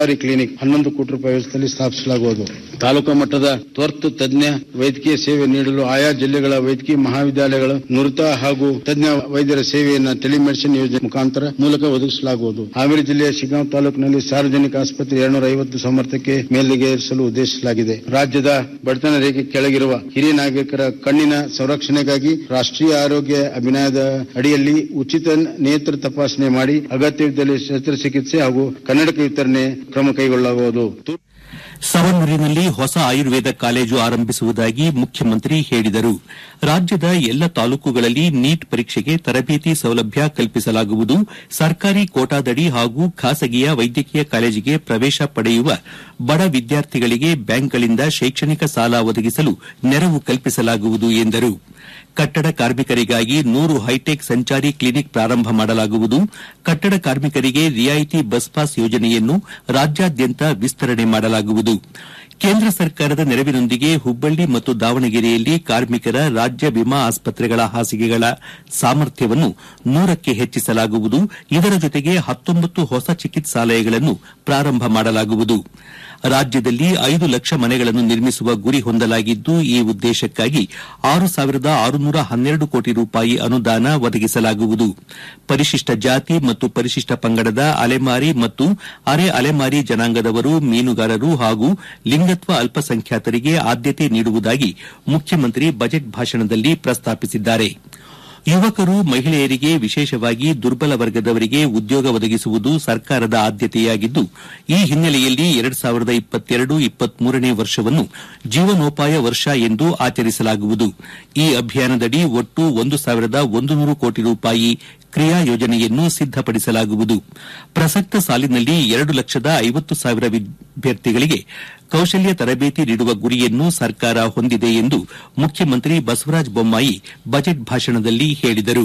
ಸರ್ಕಾರಿ ಕ್ಲಿನಿಕ್ ಹನ್ನೊಂದು ಕೋಟಿ ರೂಪಾಯಿ ವೆಚ್ಚದಲ್ಲಿ ಸ್ಥಾಪಿಸಲಾಗುವುದು ತಾಲೂಕು ಮಟ್ಟದ ತುರ್ತು ತಜ್ಞ ವೈದ್ಯಕೀಯ ಸೇವೆ ನೀಡಲು ಆಯಾ ಜಿಲ್ಲೆಗಳ ವೈದ್ಯಕೀಯ ಮಹಾವಿದ್ಯಾಲಯಗಳ ನುರಿತ ಹಾಗೂ ತಜ್ಞ ವೈದ್ಯರ ಸೇವೆಯನ್ನು ಟೆಲಿಮೆಡಿಸಿನ್ ಯೋಜನೆ ಮುಖಾಂತರ ಮೂಲಕ ಒದಗಿಸಲಾಗುವುದು ಹಾವೇರಿ ಜಿಲ್ಲೆಯ ಶಿಗ್ಗಾಂವ್ ತಾಲೂಕಿನಲ್ಲಿ ಸಾರ್ವಜನಿಕ ಆಸ್ಪತ್ರೆ ಎರಡ್ನೂರ ಐವತ್ತು ಸಾಮರ್ಥ್ಯಕ್ಕೆ ಮೇಲ್ಗೇರಿಸಲು ಉದ್ದೇಶಿಸಲಾಗಿದೆ ರಾಜ್ಯದ ಬಡತನ ರೇಖೆ ಕೆಳಗಿರುವ ಹಿರಿಯ ನಾಗರಿಕರ ಕಣ್ಣಿನ ಸಂರಕ್ಷಣೆಗಾಗಿ ರಾಷ್ಟ್ರೀಯ ಆರೋಗ್ಯ ಅಭಿಯಾನದ ಅಡಿಯಲ್ಲಿ ಉಚಿತ ನೇತ್ರ ತಪಾಸಣೆ ಮಾಡಿ ಅಗತ್ಯವಿದ್ದಲ್ಲಿ ಶಸ್ತ್ರಚಿಕಿತ್ಸೆ ಹಾಗೂ ಕನ್ನಡಕ ವಿತರಣೆ ಕ್ರಮ ಕೈಗೊಳ್ಳಲಾಗುವುದು ಸವಣೂರಿನಲ್ಲಿ ಹೊಸ ಆಯುರ್ವೇದ ಕಾಲೇಜು ಆರಂಭಿಸುವುದಾಗಿ ಮುಖ್ಯಮಂತ್ರಿ ಹೇಳಿದರು ರಾಜ್ಯದ ಎಲ್ಲ ತಾಲೂಕುಗಳಲ್ಲಿ ನೀಟ್ ಪರೀಕ್ಷೆಗೆ ತರಬೇತಿ ಸೌಲಭ್ಯ ಕಲ್ಪಿಸಲಾಗುವುದು ಸರ್ಕಾರಿ ಕೋಟಾದಡಿ ಹಾಗೂ ಖಾಸಗಿಯ ವೈದ್ಯಕೀಯ ಕಾಲೇಜಿಗೆ ಪ್ರವೇಶ ಪಡೆಯುವ ಬಡ ವಿದ್ಯಾರ್ಥಿಗಳಿಗೆ ಬ್ಯಾಂಕ್ಗಳಿಂದ ಶೈಕ್ಷಣಿಕ ಸಾಲ ಒದಗಿಸಲು ನೆರವು ಕಲ್ಪಿಸಲಾಗುವುದು ಎಂದರು ಕಟ್ಟಡ ಕಾರ್ಮಿಕರಿಗಾಗಿ ನೂರು ಹೈಟೆಕ್ ಸಂಚಾರಿ ಕ್ಲಿನಿಕ್ ಪ್ರಾರಂಭ ಮಾಡಲಾಗುವುದು ಕಟ್ಟಡ ಕಾರ್ಮಿಕರಿಗೆ ರಿಯಾಯಿತಿ ಬಸ್ ಪಾಸ್ ಯೋಜನೆಯನ್ನು ರಾಜ್ಯಾದ್ಯಂತ ವಿಸ್ತರಣೆ ಮಾಡಲಾಗುವುದು ಕೇಂದ್ರ ಸರ್ಕಾರದ ನೆರವಿನೊಂದಿಗೆ ಹುಬ್ಬಳ್ಳಿ ಮತ್ತು ದಾವಣಗೆರೆಯಲ್ಲಿ ಕಾರ್ಮಿಕರ ರಾಜ್ಯ ವಿಮಾ ಆಸ್ಪತ್ರೆಗಳ ಹಾಸಿಗೆಗಳ ಸಾಮರ್ಥ್ಯವನ್ನು ನೂರಕ್ಕೆ ಹೆಚ್ಚಿಸಲಾಗುವುದು ಇದರ ಜೊತೆಗೆ ಹತ್ತೊಂಬತ್ತು ಹೊಸ ಚಿಕಿತ್ಸಾಲಯಗಳನ್ನು ಪ್ರಾರಂಭ ಮಾಡಲಾಗುವುದು ರಾಜ್ಯದಲ್ಲಿ ಐದು ಲಕ್ಷ ಮನೆಗಳನ್ನು ನಿರ್ಮಿಸುವ ಗುರಿ ಹೊಂದಲಾಗಿದ್ದು ಈ ಉದ್ದೇಶಕ್ಕಾಗಿ ಆರು ಸಾವಿರದ ಆರುನೂರ ಹನ್ನೆರಡು ಕೋಟಿ ರೂಪಾಯಿ ಅನುದಾನ ಒದಗಿಸಲಾಗುವುದು ಪರಿಶಿಷ್ಟ ಜಾತಿ ಮತ್ತು ಪರಿಶಿಷ್ಟ ಪಂಗಡದ ಅಲೆಮಾರಿ ಮತ್ತು ಅರೆ ಅಲೆಮಾರಿ ಜನಾಂಗದವರು ಮೀನುಗಾರರು ಹಾಗೂ ಲಿಂಗತ್ವ ಅಲ್ಪಸಂಖ್ಯಾತರಿಗೆ ಆದ್ಯತೆ ನೀಡುವುದಾಗಿ ಮುಖ್ಯಮಂತ್ರಿ ಬಜೆಟ್ ಭಾಷಣದಲ್ಲಿ ಪ್ರಸ್ತಾಪಿಸಿದ್ದಾರೆ ಯುವಕರು ಮಹಿಳೆಯರಿಗೆ ವಿಶೇಷವಾಗಿ ದುರ್ಬಲ ವರ್ಗದವರಿಗೆ ಉದ್ಯೋಗ ಒದಗಿಸುವುದು ಸರ್ಕಾರದ ಆದ್ಯತೆಯಾಗಿದ್ದು ಈ ಹಿನ್ನೆಲೆಯಲ್ಲಿ ಎರಡು ಸಾವಿರದ ಇಪ್ಪತ್ತೆರಡು ಇಪ್ಪತ್ಮೂರನೇ ವರ್ಷವನ್ನು ಜೀವನೋಪಾಯ ವರ್ಷ ಎಂದು ಆಚರಿಸಲಾಗುವುದು ಈ ಅಭಿಯಾನದಡಿ ಒಟ್ಟು ಒಂದು ಸಾವಿರದ ಒಂದು ನೂರು ಕೋಟಿ ರೂಪಾಯಿ ಕ್ರಿಯಾ ಯೋಜನೆಯನ್ನು ಸಿದ್ದಪಡಿಸಲಾಗುವುದು ಪ್ರಸಕ್ತ ಸಾಲಿನಲ್ಲಿ ಎರಡು ಲಕ್ಷದ ಐವತ್ತು ಸಾವಿರ ವಿದ್ಯಾರ್ಥಿಗಳಿಗೆ ಕೌಶಲ್ಯ ತರಬೇತಿ ನೀಡುವ ಗುರಿಯನ್ನು ಸರ್ಕಾರ ಹೊಂದಿದೆ ಎಂದು ಮುಖ್ಯಮಂತ್ರಿ ಬಸವರಾಜ ಬೊಮ್ಮಾಯಿ ಬಜೆಟ್ ಭಾಷಣದಲ್ಲಿ ಹೇಳಿದರು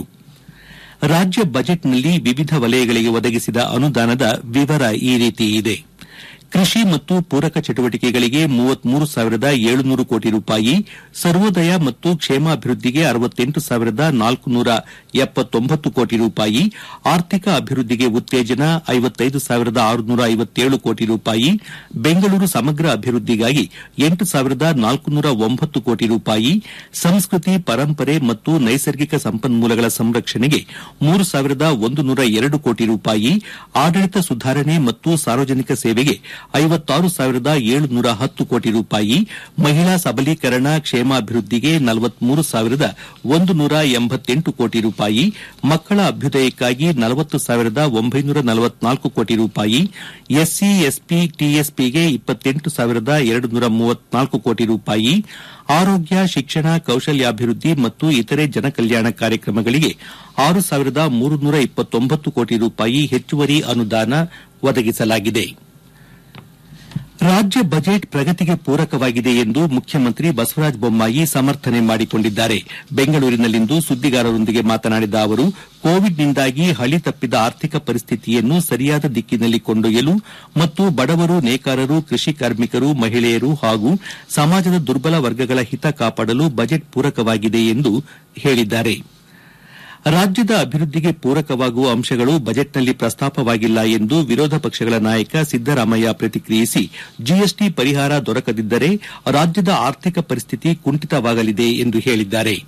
ರಾಜ್ಯ ಬಜೆಟ್ನಲ್ಲಿ ವಿವಿಧ ವಲಯಗಳಿಗೆ ಒದಗಿಸಿದ ಅನುದಾನದ ವಿವರ ಈ ರೀತಿ ಇದೆ ಕೃಷಿ ಮತ್ತು ಪೂರಕ ಚಟುವಟಿಕೆಗಳಿಗೆ ಮೂವತ್ಮೂರು ಸಾವಿರದ ಏಳುನೂರು ಕೋಟಿ ರೂಪಾಯಿ ಸರ್ವೋದಯ ಮತ್ತು ಕ್ಷೇಮಾಭಿವೃದ್ಧಿಗೆ ಅರವತ್ತೆಂಟು ಸಾವಿರದ ನಾಲ್ಕುನೂರ ಎಪ್ಪತ್ತೊಂಬತ್ತು ಕೋಟಿ ರೂಪಾಯಿ ಆರ್ಥಿಕ ಅಭಿವೃದ್ಧಿಗೆ ಉತ್ತೇಜನ ಐವತ್ತೈದು ಸಾವಿರದ ಆರುನೂರ ಐವತ್ತೇಳು ಕೋಟಿ ರೂಪಾಯಿ ಬೆಂಗಳೂರು ಸಮಗ್ರ ಅಭಿವೃದ್ಧಿಗಾಗಿ ಎಂಟು ಸಾವಿರದ ನಾಲ್ಕುನೂರ ಒಂಬತ್ತು ಕೋಟಿ ರೂಪಾಯಿ ಸಂಸ್ಕೃತಿ ಪರಂಪರೆ ಮತ್ತು ನೈಸರ್ಗಿಕ ಸಂಪನ್ಮೂಲಗಳ ಸಂರಕ್ಷಣೆಗೆ ಮೂರು ಸಾವಿರದ ಒಂದು ನೂರ ಎರಡು ಕೋಟಿ ರೂಪಾಯಿ ಆಡಳಿತ ಸುಧಾರಣೆ ಮತ್ತು ಸಾರ್ವಜನಿಕ ಸೇವೆಗೆ ಐವತ್ತಾರು ಸಾವಿರದ ಏಳುನೂರ ಹತ್ತು ಕೋಟಿ ರೂಪಾಯಿ ಮಹಿಳಾ ಸಬಲೀಕರಣ ಕ್ಷೇಮಾಭಿವೃದ್ಧಿಗೆ ನಲವತ್ಮೂರು ಸಾವಿರದ ಒಂದು ನೂರ ಎಂಬತ್ತೆಂಟು ಕೋಟಿ ರೂಪಾಯಿ ಮಕ್ಕಳ ಅಭ್ಯುದಯಕ್ಕಾಗಿ ನಲವತ್ತು ಸಾವಿರದ ಒಂಬೈನೂರ ನಲವತ್ನಾಲ್ಕು ಕೋಟಿ ರೂಪಾಯಿ ಎಸ್ಸಿ ಎಸ್ಪಿ ಟಿಎಸ್ಪಿಗೆ ಇಪ್ಪತ್ತೆಂಟು ಸಾವಿರದ ಎರಡು ನೂರ ಮೂವತ್ನಾಲ್ಕು ಕೋಟಿ ರೂಪಾಯಿ ಆರೋಗ್ಯ ಶಿಕ್ಷಣ ಕೌಶಲ್ಯಾಭಿವೃದ್ಧಿ ಮತ್ತು ಇತರೆ ಜನಕಲ್ಯಾಣ ಕಾರ್ಯಕ್ರಮಗಳಿಗೆ ಆರು ಸಾವಿರದ ಮೂರುನೂರ ಇಪ್ಪತ್ತೊಂಬತ್ತು ಕೋಟಿ ರೂಪಾಯಿ ಹೆಚ್ಚುವರಿ ಅನುದಾನ ಒದಗಿಸಲಾಗಿದೆ ರಾಜ್ಯ ಬಜೆಟ್ ಪ್ರಗತಿಗೆ ಪೂರಕವಾಗಿದೆ ಎಂದು ಮುಖ್ಯಮಂತ್ರಿ ಬಸವರಾಜ ಬೊಮ್ಮಾಯಿ ಸಮರ್ಥನೆ ಮಾಡಿಕೊಂಡಿದ್ದಾರೆ ಬೆಂಗಳೂರಿನಲ್ಲಿಂದು ಸುದ್ದಿಗಾರರೊಂದಿಗೆ ಮಾತನಾಡಿದ ಅವರು ಕೋವಿಡ್ನಿಂದಾಗಿ ಹಳಿ ತಪ್ಪಿದ ಆರ್ಥಿಕ ಪರಿಸ್ಥಿತಿಯನ್ನು ಸರಿಯಾದ ದಿಕ್ಕಿನಲ್ಲಿ ಕೊಂಡೊಯ್ಯಲು ಮತ್ತು ಬಡವರು ನೇಕಾರರು ಕೃಷಿ ಕಾರ್ಮಿಕರು ಮಹಿಳೆಯರು ಹಾಗೂ ಸಮಾಜದ ದುರ್ಬಲ ವರ್ಗಗಳ ಹಿತ ಕಾಪಾಡಲು ಬಜೆಟ್ ಪೂರಕವಾಗಿದೆ ಎಂದು ಹೇಳಿದ್ದಾರೆ ರಾಜ್ಯದ ಅಭಿವೃದ್ಧಿಗೆ ಪೂರಕವಾಗುವ ಅಂಶಗಳು ಬಜೆಟ್ನಲ್ಲಿ ಪ್ರಸ್ತಾಪವಾಗಿಲ್ಲ ಎಂದು ವಿರೋಧ ಪಕ್ಷಗಳ ನಾಯಕ ಸಿದ್ದರಾಮಯ್ಯ ಪ್ರತಿಕ್ರಿಯಿಸಿ ಜಿಎಸ್ಟಿ ಪರಿಹಾರ ದೊರಕದಿದ್ದರೆ ರಾಜ್ಯದ ಆರ್ಥಿಕ ಪರಿಸ್ಥಿತಿ ಕುಂಠಿತವಾಗಲಿದೆ ಎಂದು ಹೇಳಿದ್ದಾರೆ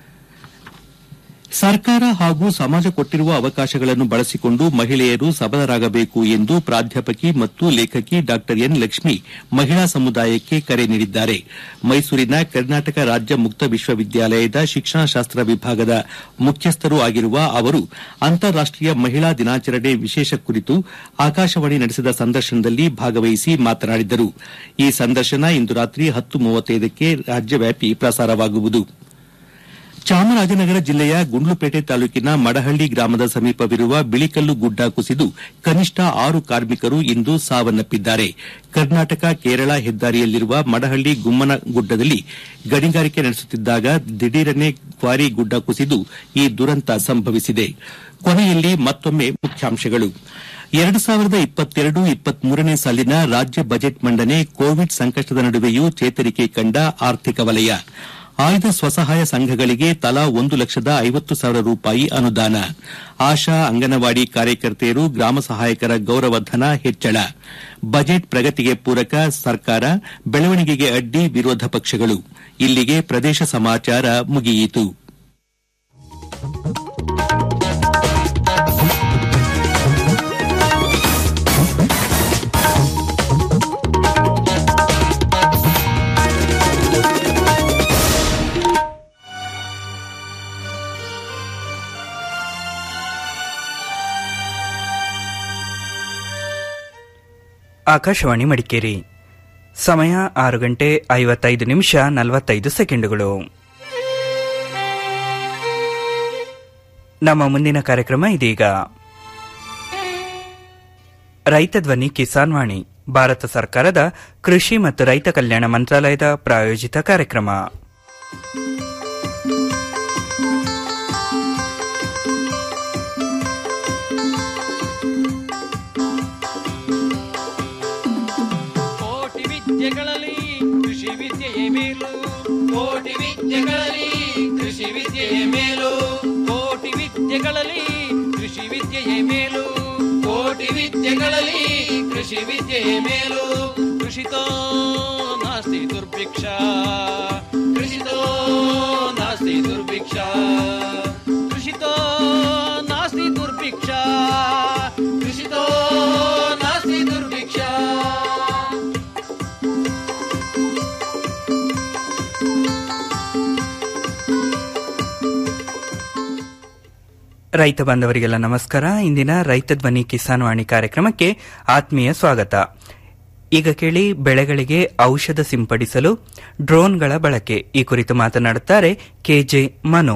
ಸರ್ಕಾರ ಹಾಗೂ ಸಮಾಜ ಕೊಟ್ಟಿರುವ ಅವಕಾಶಗಳನ್ನು ಬಳಸಿಕೊಂಡು ಮಹಿಳೆಯರು ಸಬಲರಾಗಬೇಕು ಎಂದು ಪ್ರಾಧ್ಯಾಪಕಿ ಮತ್ತು ಲೇಖಕಿ ಡಾ ಎನ್ ಲಕ್ಷ್ಮಿ ಮಹಿಳಾ ಸಮುದಾಯಕ್ಕೆ ಕರೆ ನೀಡಿದ್ದಾರೆ ಮೈಸೂರಿನ ಕರ್ನಾಟಕ ರಾಜ್ಯ ಮುಕ್ತ ವಿಶ್ವವಿದ್ಯಾಲಯದ ಶಿಕ್ಷಣಶಾಸ್ತ್ರ ವಿಭಾಗದ ಮುಖ್ಯಸ್ಥರೂ ಆಗಿರುವ ಅವರು ಅಂತಾರಾಷ್ಟೀಯ ಮಹಿಳಾ ದಿನಾಚರಣೆ ವಿಶೇಷ ಕುರಿತು ಆಕಾಶವಾಣಿ ನಡೆಸಿದ ಸಂದರ್ಶನದಲ್ಲಿ ಭಾಗವಹಿಸಿ ಮಾತನಾಡಿದರು ಈ ಸಂದರ್ಶನ ಇಂದು ರಾತ್ರಿ ಹತ್ತು ಮೂವತ್ತೈದಕ್ಕೆ ರಾಜ್ಯವ್ಯಾಪಿ ಪ್ರಸಾರವಾಗುವುದು ಚಾಮರಾಜನಗರ ಜಿಲ್ಲೆಯ ಗುಂಡ್ಲುಪೇಟೆ ತಾಲೂಕಿನ ಮಡಹಳ್ಳಿ ಗ್ರಾಮದ ಸಮೀಪವಿರುವ ಬಿಳಿಕಲ್ಲು ಗುಡ್ಡ ಕುಸಿದು ಕನಿಷ್ಠ ಆರು ಕಾರ್ಮಿಕರು ಇಂದು ಸಾವನ್ನಪ್ಪಿದ್ದಾರೆ ಕರ್ನಾಟಕ ಕೇರಳ ಹೆದ್ದಾರಿಯಲ್ಲಿರುವ ಮಡಹಳ್ಳಿ ಗುಮ್ಮನಗುಡ್ಡದಲ್ಲಿ ಗಣಿಗಾರಿಕೆ ನಡೆಸುತ್ತಿದ್ದಾಗ ದಿಢೀರನೆ ಕ್ವಾರಿ ಗುಡ್ಡ ಕುಸಿದು ಈ ದುರಂತ ಸಂಭವಿಸಿದೆ ಕೊನೆಯಲ್ಲಿ ಮತ್ತೊಮ್ಮೆ ಮುಖ್ಯಾಂಶಗಳು ಎರಡು ಸಾವಿರದ ಇಪ್ಪತ್ತೆರಡು ಇಪ್ಪತ್ಮೂರನೇ ಸಾಲಿನ ರಾಜ್ಯ ಬಜೆಟ್ ಮಂಡನೆ ಕೋವಿಡ್ ಸಂಕಷ್ಟದ ನಡುವೆಯೂ ಚೇತರಿಕೆ ಕಂಡ ಆರ್ಥಿಕ ವಲಯ ಆಯ್ದ ಸ್ವಸಹಾಯ ಸಂಘಗಳಿಗೆ ತಲಾ ಒಂದು ಲಕ್ಷದ ಐವತ್ತು ಸಾವಿರ ರೂಪಾಯಿ ಅನುದಾನ ಆಶಾ ಅಂಗನವಾಡಿ ಕಾರ್ಯಕರ್ತೆಯರು ಗ್ರಾಮ ಸಹಾಯಕರ ಗೌರವಧನ ಹೆಚ್ಚಳ ಬಜೆಟ್ ಪ್ರಗತಿಗೆ ಪೂರಕ ಸರ್ಕಾರ ಬೆಳವಣಿಗೆಗೆ ಅಡ್ಡಿ ವಿರೋಧ ಪಕ್ಷಗಳು ಇಲ್ಲಿಗೆ ಪ್ರದೇಶ ಸಮಾಚಾರ ಮುಗಿಯಿತು ಆಕಾಶವಾಣಿ ಮಡಿಕೇರಿ ಸಮಯ ಆರು ಗಂಟೆ ಐವತ್ತೈದು ನಿಮಿಷ ನಲವತ್ತೈದು ಸೆಕೆಂಡುಗಳು ನಮ್ಮ ಮುಂದಿನ ಕಾರ್ಯಕ್ರಮ ಇದೀಗ ರೈತ ಧ್ವನಿ ಕಿಸಾನ್ ವಾಣಿ ಭಾರತ ಸರ್ಕಾರದ ಕೃಷಿ ಮತ್ತು ರೈತ ಕಲ್ಯಾಣ ಮಂತ್ರಾಲಯದ ಪ್ರಾಯೋಜಿತ ಕಾರ್ಯಕ್ರಮ ಕೋಟಿ ವಿದ್ಯೆಗಳಲ್ಲಿ ಕೃಷಿ ವಿದ್ಯೆಯೇ ಮೇಲು ಕೋಟಿ ವಿದ್ಯೆಗಳಲ್ಲಿ ಕೃಷಿ ವಿದ್ಯೆಯೇ ಮೇಲು ಕೋಟಿ ವಿದ್ಯೆಗಳಲ್ಲಿ ಕೃಷಿ ವಿದ್ಯೆಯೇ ಮೇಲು ಕೋಟಿ ವಿದ್ಯೆಗಳಲ್ಲಿ ಕೃಷಿ ವಿದ್ಯೆಯೇ ಮೇಲು ಕೃಷಿತೋ ನಾಸ್ತಿ ದುರ್ಭಿಕ್ಷ ಕೃಷಿತೋ ನಾಸ್ತಿ ದುರ್ಭಿಕ್ಷ ಕೃಷಿತೋ ನಾಸ್ತಿ ದುರ್ಭಿಕ್ಷ ಕೃಷಿತೋ ನಾಸ್ತಿ ದುರ್ಭಿಕ್ಷ ರೈತ ಬಾಂಧವರಿಗೆಲ್ಲ ನಮಸ್ಕಾರ ಇಂದಿನ ರೈತ ಧ್ವನಿ ಕಿಸಾನ್ ವಾಣಿ ಕಾರ್ಯಕ್ರಮಕ್ಕೆ ಆತ್ಮೀಯ ಸ್ವಾಗತ ಈಗ ಕೇಳಿ ಬೆಳೆಗಳಿಗೆ ಔಷಧ ಸಿಂಪಡಿಸಲು ಡ್ರೋನ್ಗಳ ಬಳಕೆ ಈ ಕುರಿತು ಮಾತನಾಡುತ್ತಾರೆ ಕೆಜೆ ಮನು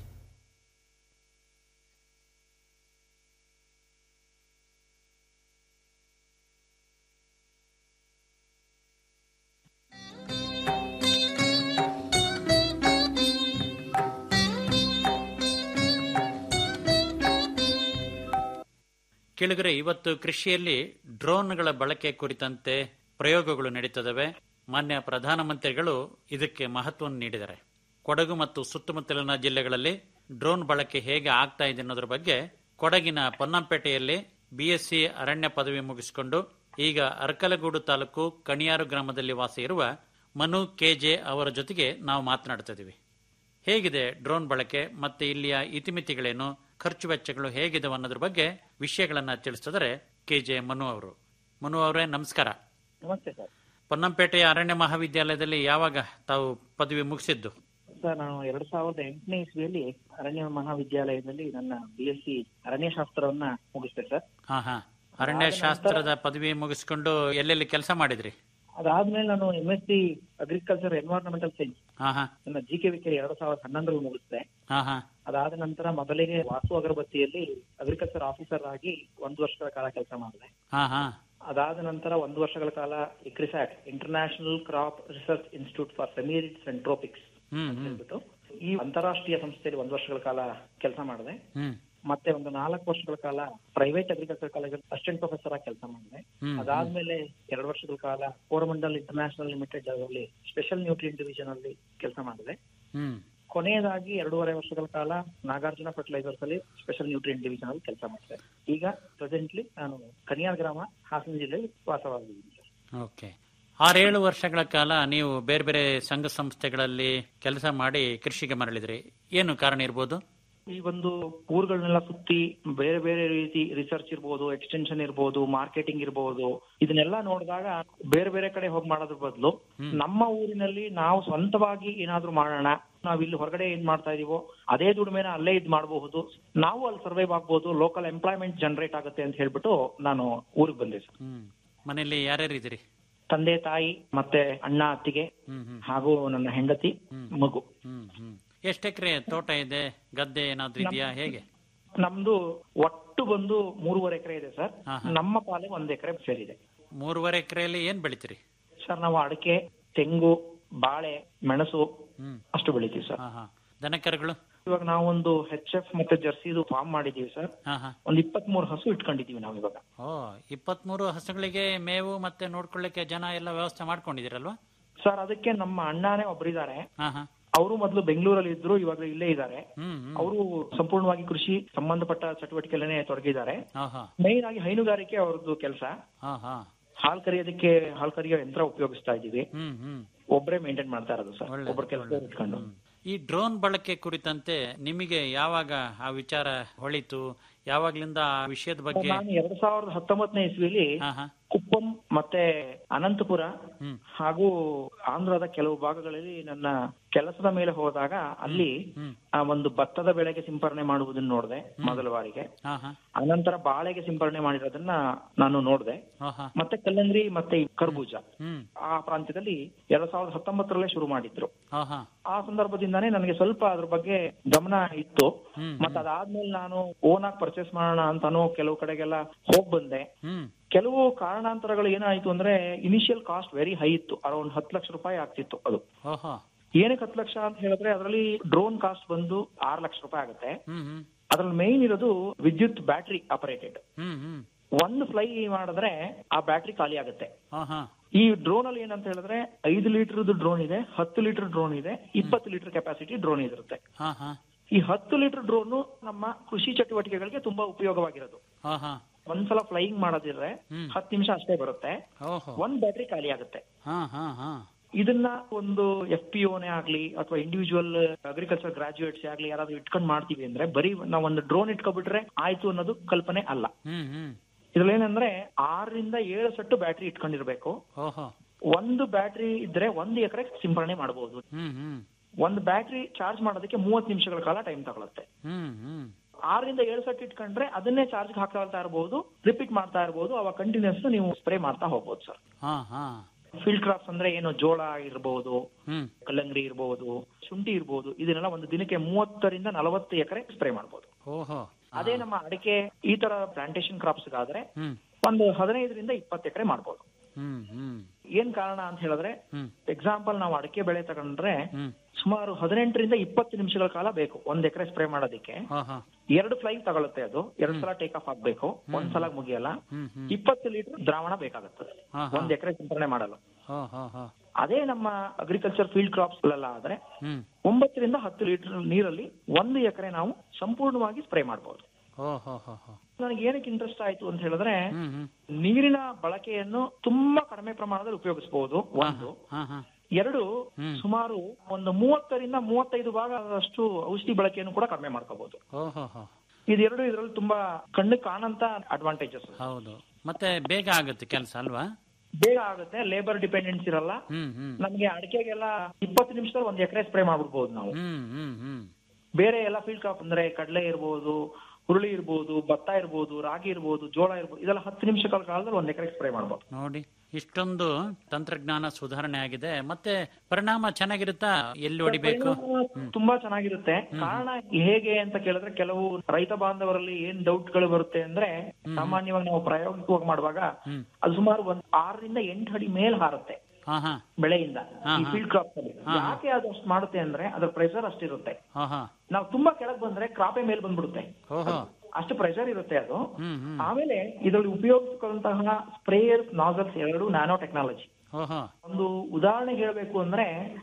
ಕೆಳಗರೆ ಇವತ್ತು ಕೃಷಿಯಲ್ಲಿ ಡ್ರೋನ್ಗಳ ಬಳಕೆ ಕುರಿತಂತೆ ಪ್ರಯೋಗಗಳು ನಡೀತದವೆ ಮಾನ್ಯ ಪ್ರಧಾನಮಂತ್ರಿಗಳು ಇದಕ್ಕೆ ಮಹತ್ವವನ್ನು ನೀಡಿದ್ದಾರೆ ಕೊಡಗು ಮತ್ತು ಸುತ್ತಮುತ್ತಲಿನ ಜಿಲ್ಲೆಗಳಲ್ಲಿ ಡ್ರೋನ್ ಬಳಕೆ ಹೇಗೆ ಆಗ್ತಾ ಇದೆ ಅನ್ನೋದ್ರ ಬಗ್ಗೆ ಕೊಡಗಿನ ಪೊನ್ನಂಪೇಟೆಯಲ್ಲಿ ಬಿಎಸ್ಸಿ ಅರಣ್ಯ ಪದವಿ ಮುಗಿಸಿಕೊಂಡು ಈಗ ಅರ್ಕಲಗೂಡು ತಾಲೂಕು ಕಣಿಯಾರು ಗ್ರಾಮದಲ್ಲಿ ವಾಸ ಇರುವ ಮನು ಕೆಜೆ ಅವರ ಜೊತೆಗೆ ನಾವು ಮಾತನಾಡ್ತಾ ಇದೀವಿ ಹೇಗಿದೆ ಡ್ರೋನ್ ಬಳಕೆ ಮತ್ತೆ ಇಲ್ಲಿಯ ಇತಿಮಿತಿಗಳೇನು ಖರ್ಚು ವೆಚ್ಚಗಳು ಹೇಗಿದೆ ಅನ್ನೋದ್ರ ಬಗ್ಗೆ ವಿಷಯಗಳನ್ನ ತಿಳಿಸಿದರೆ ಕೆಜೆ ಮನು ಅವರು ಮನು ಅವರೇ ನಮಸ್ಕಾರ ನಮಸ್ತೆ ಸರ್ ಪೊನ್ನಂಪೇಟೆಯ ಅರಣ್ಯ ಮಹಾವಿದ್ಯಾಲಯದಲ್ಲಿ ಯಾವಾಗ ತಾವು ಪದವಿ ಮುಗಿಸಿದ್ದು ಸರ್ ನಾನು ಎರಡ್ ಸಾವಿರದ ಎಂಟನೇ ಇಸ್ವಿಯಲ್ಲಿ ಅರಣ್ಯ ಮಹಾವಿದ್ಯಾಲಯದಲ್ಲಿ ನನ್ನ ಬಿ ಎಸ್ ಸಿ ಅರಣ್ಯಶಾಸ್ತ್ರವನ್ನ ಮುಗಿಸಿದೆ ಸರ್ ಹಾ ಹಾ ಅರಣ್ಯ ಶಾಸ್ತ್ರದ ಪದವಿ ಮುಗಿಸ್ಕೊಂಡು ಎಲ್ಲೆಲ್ಲಿ ಕೆಲಸ ಮಾಡಿದ್ರಿ ಅದಾದ್ಮೇಲೆ ನಾನು M S C agriculture environmental science ಹಾ ಹಾ ನನ್ನ ಜಿ ಕೆ ವಿಕೆ ಎರಡ್ ಸಾವಿರದ ಹನ್ನೊಂದರಲ್ಲಿ ಮುಗಿಸಿದೆ ಹಾ ಹಾ ಅದಾದ ನಂತರ ಮೊದಲಿಗೆ ವಾಸು ಅಗರಬತ್ತಿಯಲ್ಲಿ ಅಗ್ರಿಕಲ್ಚರ್ ಆಫೀಸರ್ ಆಗಿ ಒಂದು ವರ್ಷಗಳ ಕಾಲ ಕೆಲಸ ಮಾಡಿದೆ ಹಾ ಹಾ ಅದಾದ ನಂತರ ಒಂದು ವರ್ಷಗಳ ಕಾಲ ICRISAT International Crop Research Institute for Semiarid and Tropics hmm ಅಂತ ಹ್ಮ್ ಹೇಳ್ಬಿಟ್ಟು ಈ ಅಂತಾರಾಷ್ಟ್ರೀಯ ಸಂಸ್ಥೆಯಲ್ಲಿ ಒಂದು ವರ್ಷಗಳ ಕಾಲ ಕೆಲಸ ಮಾಡಿದೆ ಹ್ಮ್ ಮತ್ತೆ ಒಂದು ನಾಲ್ಕು ವರ್ಷಗಳ ಕಾಲ ಪ್ರೈವೇಟ್ ಅಗ್ರಿಕಲ್ಚರ್ ಕಾಲೇಜಲ್ಲಿ ಅಸಿಸ್ಟೆಂಟ್ ಪ್ರೊಫೆಸರ್ ಆಗಿ ಕೆಲಸ ಮಾಡಿದೆ ಹ್ಮ್ ಅದಾದ್ಮೇಲೆ ಎರಡು ವರ್ಷಗಳ ಕಾಲ ಕೋರಮಂಡಲ್ ಇಂಟರ್ನ್ಯಾಷನಲ್ ಲಿಮಿಟೆಡ್ ಅಲ್ಲಿ ಸ್ಪೆಷಲ್ ನ್ಯೂಟ್ರಿಯನ್ ಡಿವಿಷನ್ ಅಲ್ಲಿ ಕೆಲಸ ಮಾಡಿದೆ ಹ್ಮ್ ಕೊನೆಯದಾಗಿ ಎರಡೂವರೆ ವರ್ಷಗಳ ಕಾಲ ನಾಗಾರ್ಜುನ ಫರ್ಟಿಲೈಸರ್ಸ್ ಅಲ್ಲಿ ಸ್ಪೆಷಲ್ ನ್ಯೂಟ್ರಿಯನ್ ಡಿವಿಷನ್ ಅಲ್ಲಿ ಕೆಲಸ ಮಾಡಿದೆ ಈಗ ಪ್ರೆಸೆಂಟ್ಲಿ ನಾನು ಕನಿಯಾರ್ ಗ್ರಾಮ ಹಾಸನ ಜಿಲ್ಲೆಯಲ್ಲಿ ವಾಸವಾಗಿದ್ದೀನಿ ಸರ್ ಓಕೆ ಆರೇಳು ವರ್ಷಗಳ ಕಾಲ ನೀವು ಬೇರೆ ಬೇರೆ ಸಂಘ ಸಂಸ್ಥೆಗಳಲ್ಲಿ ಕೆಲಸ ಮಾಡಿ ಕೃಷಿಗೆ ಮರಳಿದ್ರಿ ಏನು ಕಾರಣ ಇರ್ಬೋದು ಈ ಒಂದು ಊರುಗಳನ್ನೆಲ್ಲ ಸುತ್ತಿ ಬೇರೆ ಬೇರೆ ರೀತಿ ರಿಸರ್ಚ್ ಇರ್ಬೋದು ಎಕ್ಸ್ಟೆನ್ಷನ್ ಇರ್ಬೋದು ಮಾರ್ಕೆಟಿಂಗ್ ಇರ್ಬೋದು ಇದನ್ನೆಲ್ಲ ನೋಡಿದಾಗ ಬೇರೆ ಬೇರೆ ಕಡೆ ಹೋಗಿ ಮಾಡೋದ್ರ ಬದಲು ನಮ್ಮ ಊರಿನಲ್ಲಿ ನಾವು ಸ್ವಂತವಾಗಿ ಏನಾದ್ರೂ ಮಾಡೋಣ ನಾವ್ ಇಲ್ಲಿ ಹೊರಗಡೆ ಏನ್ ಮಾಡ್ತಾ ಇದೀವೋ ಅದೇ ದುಡಿಮೆನ ಅಲ್ಲೇ ಇದ್ ಮಾಡಬಹುದು ನಾವು ಅಲ್ಲಿ ಸರ್ವೈವ್ ಆಗ್ಬೋದು ಲೋಕಲ್ ಎಂಪ್ಲಾಯ್ಮೆಂಟ್ ಜನರೇಟ್ ಆಗುತ್ತೆ ಅಂತ ಹೇಳ್ಬಿಟ್ಟು ನಾನು ಊರಿಗೆ ಬಂದೆ ಸರ್ ಹ್ಮ್ ಮನೆಯಲ್ಲಿ ಯಾರ್ಯಾರು ಇದ್ದೀರಿ ತಂದೆ ತಾಯಿ ಮತ್ತೆ ಅಣ್ಣ ಅತ್ತಿಗೆ ಹ್ಮ್ ಹ್ಮ್ ಹಾಗೂ ನನ್ನ ಹೆಂಡತಿ ಮಗು ಹ್ಮ್ ಹ್ಮ್ ಎಷ್ಟು ಎಕರೆ ತೋಟ ಇದೆ ಗದ್ದೆ ಏನಾದ್ರೂ ಇದೆಯಾ ಹೇಗೆ ನಮ್ದು ಒಟ್ಟು ಬಂದು ಮೂರುವರೆ ಎಕರೆ ಇದೆ ಸರ್ ಹಾ, ಹಾ. ನಮ್ಮ ಪಾಲಿಗೆ ಒಂದ್ ಎಕರೆ ಸೇರಿದೆ ಮೂರುವರೆ ಎಕರೆಯಲ್ಲಿ ಏನ್ ಬೆಳಿತೀರಿ ಸರ್ ನಾವು ಅಡಿಕೆ ತೆಂಗು ಬಾಳೆ ಮೆಣಸು ಹ್ಮ್ ಅಷ್ಟು ಬೆಳಿತೀವಿ ಸರ್ ಹಾ ಹಾ ದನಕರುಗಳು ಇವಾಗ ನಾವೊಂದು ಹೆಚ್ ಎಫ್ ಮತ್ತೆ ಜರ್ಸಿದು ಫಾರ್ಮ್ ಮಾಡಿದೀವಿ ಸರ್ ಹಾ ಹಾ ಒಂದ್ ಇಪ್ಪತ್ತ್ ಮೂರು ಹಸು ಇಟ್ಕೊಂಡಿದೀವಿ ನಾವು ಇವಾಗ ಓ ಇಪ್ಪತ್ಮೂರು ಹಸುಗಳಿಗೆ ಮೇವು ಮತ್ತೆ ನೋಡ್ಕೊಳ್ಳಿಕ್ಕೆ ಜನ ಎಲ್ಲ ವ್ಯವಸ್ಥೆ ಮಾಡ್ಕೊಂಡಿದ್ದೀರಲ್ವಾ ಸರ್ ಅದಕ್ಕೆ ನಮ್ಮ ಅಣ್ಣನೇ ಒಬ್ರಿದ್ದಾರೆ ಹಾ ಹಾ ಅವರು ಮೊದಲು ಬೆಂಗಳೂರಲ್ಲಿ ಇದ್ರು ಇವಾಗ ಇಲ್ಲೇ ಇದ್ದಾರೆ ಹ್ಮ್ ಹ್ಮ್ ಅವರು ಸಂಪೂರ್ಣವಾಗಿ ಕೃಷಿ ಸಂಬಂಧಪಟ್ಟ ಚಟುವಟಿಕೆಯಲ್ಲೇ ತೊಡಗಿದ್ದಾರೆ ಹಾ ಹಾ ಮೈನ್ ಆಗಿ ಹೈನುಗಾರಿಕೆ ಅವ್ರದ್ದು ಕೆಲಸ ಹಾ ಹಾ ಹಾಲ್ ಕರಿಯೋದಕ್ಕೆ ಹಾಲ್ ಕರಿಯೋ ಯಂತ್ರ ಉಪಯೋಗಿಸ್ತಾ ಇದೀವಿ ಹ್ಮ್ ಹ್ಮ್ ಒಬ್ಬರೇ ಮೇಂಟೈನ್ ಮಾಡ್ತಾ ಇರೋದು ಸರ್ ಒಳ್ಳೆ- ಒಬ್ಬರ ಕೆಲಸ ಇಟ್ಕೊಂಡು ಈ ಡ್ರೋನ್ ಬಳಕೆ ಕುರಿತಂತೆ ನಿಮಗೆ ಯಾವಾಗ ಆ ವಿಚಾರ ಹೊಳಿತು ಯಾವಾಗ್ಲಿಂದ ಆ ವಿಷಯದ ಬಗ್ಗೆ ನಾನು ಎರಡ್ ಸಾವಿರದ ಹತ್ತೊಂಬತ್ತನೇ ಇಸ್ವಿಲಿ ಹಾ ಹಾ ಕುಪ್ಪಂ ಮತ್ತೆ ಅನಂತಪುರ ಹ್ಮ್ ಹಾಗೂ ಆಂಧ್ರದ ಕೆಲವು ಭಾಗಗಳಲ್ಲಿ ನನ್ನ ಕೆಲಸದ ಮೇಲೆ ಹೋದಾಗ ಅಲ್ಲಿ ಹ್ಮ್. ಆ ಒಂದು ಭತ್ತದ ಬೆಳೆಗೆ ಸಿಂಪರಣೆ ಮಾಡುವುದನ್ನು ನೋಡಿದೆ ಮೊದಲ ಬಾರಿಗೆ ಹಾ ಹಾ ಅನಂತರ ಬಾಳೆಗೆ ಸಿಂಪರಣೆ ಮಾಡಿರೋದನ್ನ ನಾನು ನೋಡಿದೆ ಹಾ ಹಾ ಮತ್ತೆ ಕಲ್ಲಂಗಡಿ ಮತ್ತೆ ಈ ಕರ್ಬೂಜ ಹ್ಮ್ ಆ ಪ್ರಾಂತ್ಯದಲ್ಲಿ ಎರಡ್ ಸಾವಿರದ ಹತ್ತೊಂಬತ್ತರಲ್ಲೇ ಶುರು ಮಾಡಿದ್ರು ಹಾ ಹಾ ಆ ಸಂದರ್ಭದಿಂದಾನೇ ನನಗೆ ಸ್ವಲ್ಪ ಅದ್ರ ಬಗ್ಗೆ ಗಮನ ಇತ್ತು ಹ್ಮ್, ಮತ್ತೆ ಅದಾದ್ಮೇಲೆ ನಾನು ಓನ್ ಆಗಿ ಪರ್ಚೇಸ್ ಮಾಡೋಣ ಅಂತಾನು ಕೆಲವು ಕಡೆಗೆಲ್ಲ ಹೋಗ್ ಬಂದೆ ಹ್ಮ್ ಕೆಲವು ಕಾರಣಾಂತರಗಳು ಏನಾಯ್ತು ಅಂದ್ರೆ ಇನಿಷಿಯಲ್ ಕಾಸ್ಟ್ ವೆರಿ ಹೈ ಇತ್ತು ಅರೌಂಡ್ ಹತ್ತು ಲಕ್ಷ ರೂಪಾಯಿ ಆಗ್ತಿತ್ತು ಅದು ಓಹೋ ಏನಕ್ಕೆ ಹತ್ತು ಲಕ್ಷ ಅಂತ ಹೇಳಿದ್ರೆ ಅದರಲ್ಲಿ ಡ್ರೋನ್ ಕಾಸ್ಟ್ ಬಂದು ಆರು ಲಕ್ಷ ರೂಪಾಯಿ ಆಗುತ್ತೆ ಹ್ಮ್ ಹ್ಮ್ ಅದ್ರಲ್ಲಿ ಮೇನ್ ಇರೋದು ವಿದ್ಯುತ್ ಬ್ಯಾಟ್ರಿ ಆಪರೇಟೆಡ್ ಹ್ಮ್ ಹ್ಮ್ ಒಂದು ಫ್ಲೈ ಮಾಡಿದ್ರೆ ಆ ಬ್ಯಾಟ್ರಿ ಖಾಲಿ ಆಗುತ್ತೆ ಹಾ ಹಾ ಈ ಡ್ರೋನ್ ಅಲ್ಲಿ ಏನಂತ ಹೇಳಿದ್ರೆ ಐದು ಲೀಟರ್ ಡ್ರೋನ್ ಇದೆ ಹತ್ತು ಲೀಟರ್ ಡ್ರೋನ್ ಇದೆ ಇಪ್ಪತ್ತು ಲೀಟರ್ ಕೆಪಾಸಿಟಿ ಡ್ರೋನ್ ಇರುತ್ತೆ ಹಾ ಹಾ ಈ ಹತ್ತು ಲೀಟರ್ ಡ್ರೋನ್ ನಮ್ಮ ಕೃಷಿ ಚಟುವಟಿಕೆಗಳಿಗೆ ತುಂಬಾ ಉಪಯೋಗವಾಗಿರೋದು ಹಾ ಹಾ ಒಂದ್ಸಲ ಫ್ಲೈಯಿಂಗ್ ಮಾಡೋದಿದ್ರೆ ಹ್ಮ್. ಹತ್ತು ನಿಮಿಷ ಅಷ್ಟೇ ಬರುತ್ತೆ ಓಹೋ ಒಂದ್ ಬ್ಯಾಟ್ರಿ ಖಾಲಿ ಆಗುತ್ತೆ ಹಾ ಹಾ ಹಾ ಇದನ್ನ ಒಂದು ಎಫ್ ಪಿ ಓನೇ ಆಗ್ಲಿ ಅಥವಾ ಇಂಡಿವಿಜುವಲ್ ಅಗ್ರಿಕಲ್ಚರ್ ಗ್ರಾಜುಯೇಟ್ಸ್ ಆಗ್ಲಿ ಯಾರಾದ್ರೂ ಇಟ್ಕೊಂಡ್ ಮಾಡ್ತೀವಿ ಅಂದ್ರೆ ಬರೀ ನಾವ್ ಒಂದು ಡ್ರೋನ್ ಇಟ್ಕೊಬಿಟ್ರೆ ಆಯ್ತು ಅನ್ನೋದು ಕಲ್ಪನೆ ಅಲ್ಲ ಹ್ಮ್ ಹ್ಮ್ ಇದ್ರಲ್ಲಿ ಏನಂದ್ರೆ ಆರರಿಂದ ಏಳು ಸೆಟ್ಟು ಬ್ಯಾಟ್ರಿ ಇಟ್ಕೊಂಡಿರ್ಬೇಕು ಓಹೋ ಒಂದು ಬ್ಯಾಟ್ರಿ ಇದ್ರೆ ಒಂದು ಎಕರೆ ಸಿಂಪರಣೆ ಮಾಡಬಹುದು ಹ್ಮ್ ಹ್ಮ್ ಒಂದು ಬ್ಯಾಟ್ರಿ ಚಾರ್ಜ್ ಮಾಡೋದಕ್ಕೆ ಮೂವತ್ತು ನಿಮಿಷಗಳ ಕಾಲ ಟೈಮ್ ತಗೊಳುತ್ತೆ ಹ್ಮ್ ಹ್ಮ್ ಆರರಿಂದ ಏಳು ಸೆಟ್ ಇಟ್ಕೊಂಡ್ರೆ ಅದನ್ನೇ ಚಾರ್ಜ್ ಹಾಕ್ತಾ ಇರಬಹುದು ರಿಪೀಟ್ ಮಾಡ್ತಾ ಇರಬಹುದು ಅವಾಗ ಕಂಟಿನ್ಯೂಸ್ ನೀವು ಸ್ಪ್ರೇ ಮಾಡ್ತಾ ಹೋಗ್ಬೋದು ಸರ್ ಹಾ ಹಾ ಫೀಲ್ಡ್ ಕ್ರಾಪ್ಸ್ ಅಂದ್ರೆ ಏನು ಜೋಳ ಇರಬಹುದು ಹ್ಮ್ ಕಲ್ಲಂಗಡಿ ಇರಬಹುದು ಶುಂಠಿ ಇರಬಹುದು ಇದನ್ನೆಲ್ಲ ಒಂದು ದಿನಕ್ಕೆ ಮೂವತ್ತರಿಂದ ನಲವತ್ತು ಎಕರೆ ಸ್ಪ್ರೇ ಮಾಡಬಹುದು ಓಹೋ ಅದೇ ನಮ್ಮ ಅಡಿಕೆ ಈ ತರ ಪ್ಲಾಂಟೇಶನ್ ಕ್ರಾಪ್ಸ್ ಆದ್ರೆ ಹ್ಮ್ ಒಂದು ಹದಿನೈದರಿಂದ ಇಪ್ಪತ್ತು ಎಕರೆ ಮಾಡಬಹುದು ಹ್ಮ್ ಹ್ಮ್ ಏನ್ ಕಾರಣ ಅಂತ ಹೇಳಿದ್ರೆ ಹ್ಮ್ ಎಕ್ಸಾಂಪಲ್ ನಾವು ಅಡಿಕೆ ಬೆಳೆ ತಗೊಂಡ್ರೆ ಹ್ಮ್ ಸುಮಾರು ಹದಿನೆಂಟರಿಂದ ಇಪ್ಪತ್ತು ನಿಮಿಷಗಳ ಕಾಲ ಬೇಕು ಒಂದ್ ಎಕರೆ ಸ್ಪ್ರೇ ಮಾಡೋದಕ್ಕೆ ಹಾ ಹಾ ಎರಡು ಫ್ಲೈ ತಗೊಳುತ್ತೆ ಅದು ಎರಡ್ ಸಲ ಟೇಕ್ ಆಫ್ ಆಗ್ಬೇಕು ಒಂದ್ ಸಲ ಮುಗಿಯಲ್ಲ ಹ್ಮ್ ಹ್ಮ್ ಇಪ್ಪತ್ತು ಲೀಟರ್ ದ್ರಾವಣ ಬೇಕಾಗುತ್ತೆ ಹಾ ಹಾ ಒಂದ್ ಎಕರೆ ಸಿಂಪರಣೆ ಮಾಡಲು ಹಾ ಹಾ ಹಾ ಅದೇ ನಮ್ಮ ಅಗ್ರಿಕಲ್ಚರ್ ಫೀಲ್ಡ್ ಕ್ರಾಪ್ಸ್ ಎಲ್ಲ ಆದ್ರೆ ಹ್ಮ್ ಒಂಬತ್ತರಿಂದ ಹತ್ತು ಲೀಟರ್ ನೀರಲ್ಲಿ ಒಂದು ಎಕರೆ ನಾವು ಸಂಪೂರ್ಣವಾಗಿ ಸ್ಪ್ರೇ ಮಾಡಬಹುದು ಓ ಹೋ ಹೋ ಹೋ ನನಗೆ ಏನಕ್ಕೆ ಇಂಟ್ರೆಸ್ಟ್ ಆಯ್ತು ಅಂತ ಹೇಳಿದ್ರೆ ಹ್ಮ್ ಹ್ಮ್ ನೀರಿನ ಬಳಕೆಯನ್ನು ತುಂಬಾ ಕಡಿಮೆ ಪ್ರಮಾಣದಲ್ಲಿ ಉಪಯೋಗಿಸಬಹುದು ಒಂದು ಹಾ ಹಾ ಎರಡು ಹ್ಮ್. ಸುಮಾರು ಒಂದು ಮೂವತ್ತರಿಂದ ಮೂವತ್ತೈದು ಭಾಗದಷ್ಟು ಔಷಧಿ ಬಳಕೆಯನ್ನು ಕೂಡ ಕಡಿಮೆ ಮಾಡ್ಕೋಬಹುದು ಓ ಹೋ ಹೋ ಇದೆರಡು ಇದರಲ್ಲಿ ತುಂಬಾ ಕಣ್ಣು ಕಾಣಂತ ಅಡ್ವಾಂಟೇಜಸ್ ಹೌದು ಮತ್ತೆ ಬೇಗ ಆಗುತ್ತೆ ಕೆಲಸ ಅಲ್ವಾ ಬೇಗ ಆಗುತ್ತೆ ಲೇಬರ್ ಡಿಪೆಂಡೆನ್ಸ್ ಇರಲ್ಲ ಹ್ಮ್ ಹ್ಮ್ ನಮ್ಗೆ ಅಡಿಕೆಗೆಲ್ಲ ಇಪ್ಪತ್ತು ನಿಮಿಷದಲ್ಲಿ ಒಂದ್ ಎಕರೆ ಸ್ಪ್ರೇ ಮಾಡ್ಬಿಡ್ಬೋದು ನಾವು ಹ್ಮ್ ಹ್ಮ್ ಹ್ಮ್ ಬೇರೆ ಎಲ್ಲ ಫೀಲ್ಡ್ ಕ್ರಾಪ್ ಅಂದ್ರೆ ಕಡಲೆ ಇರ್ಬೋದು ಹುರುಳಿ ಇರ್ಬೋದು ಭತ್ತ ಇರ್ಬೋದು ರಾಗಿ ಇರ್ಬೋದು ಜೋಳ ಇರ್ಬೋದು ಇದೆಲ್ಲ ಹತ್ತು ನಿಮಿಷಗಳ ಕಾಲದಲ್ಲಿ ಒಂದ್ ಎಕರೆ ಸ್ಪ್ರೇ ಮಾಡ್ಬೋದು ನೋಡಿ ಇಷ್ಟೊಂದು ತಂತ್ರಜ್ಞಾನ ಸುಧಾರಣೆ ಆಗಿದೆ ಮತ್ತೆ ಪರಿಣಾಮ ಚೆನ್ನಾಗಿರುತ್ತಾ ಎಲ್ಲಿ ಹೊಡಿಬೇಕು ಪರಿಣಾಮ ತುಂಬಾ ಚೆನ್ನಾಗಿರುತ್ತೆ ಕಾರಣ ಹೇಗೆ ಅಂತ ಕೇಳಿದ್ರೆ ಕೆಲವು ರೈತ ಬಾಂಧವರಲ್ಲಿ ಏನ್ ಡೌಟ್ ಗಳು ಬರುತ್ತೆ ಅಂದ್ರೆ ಸಾಮಾನ್ಯವಾಗಿ ನಾವು ಪ್ರಾಯೋಗಿಕವಾಗಿ ಮಾಡುವಾಗ ಹ್ಮ್. ಅದು ಸುಮಾರು ಒಂದ್ ಆರರಿಂದ ಎಂಟು ಅಡಿ ಮೇಲ್ ಹಾರುತ್ತೆ ಹಾ ಹಾ ಬೆಳೆಯಿಂದ ಹಾ, ಈ ಹಾ. ಫೀಲ್ಡ್ ಕ್ರಾಪ್ ಅಲ್ಲಿ ಯಾಕೆ ಅದು ಅಷ್ಟು ಮಾಡುತ್ತೆ ಅಂದ್ರೆ ಅದ್ರ ಪ್ರೆಷರ್ ಅಷ್ಟಿರುತ್ತೆ ಹಾ ಹಾ ನಾವು ತುಂಬಾ ಕೆಳಗ್ ಬಂದ್ರೆ ಕ್ರಾಪೇ ಮೇಲ್ ಬಂದ್ಬಿಡುತ್ತೆ ಓಹೋ ಅಷ್ಟು ಪ್ರೆಷರ್ ಇರುತ್ತೆ ಅದು ಹ್ಮ್ ಹ್ಮ್ ಆಮೇಲೆ ಇದರಲ್ಲಿ ಉಪಯೋಗಿಸಿಕೊಂಡಂತಹ ಸ್ಪ್ರೇಯರ್ಸ್ ನಾಸಲ್ಸ್ ಎರಡು ನ್ಯಾನೋ ಟೆಕ್ನಾಲಜಿ ಓಹೋ ಒಂದು ಉದಾಹರಣೆಗೆ ಹೇಳಬೇಕು ಅಂದ್ರೆ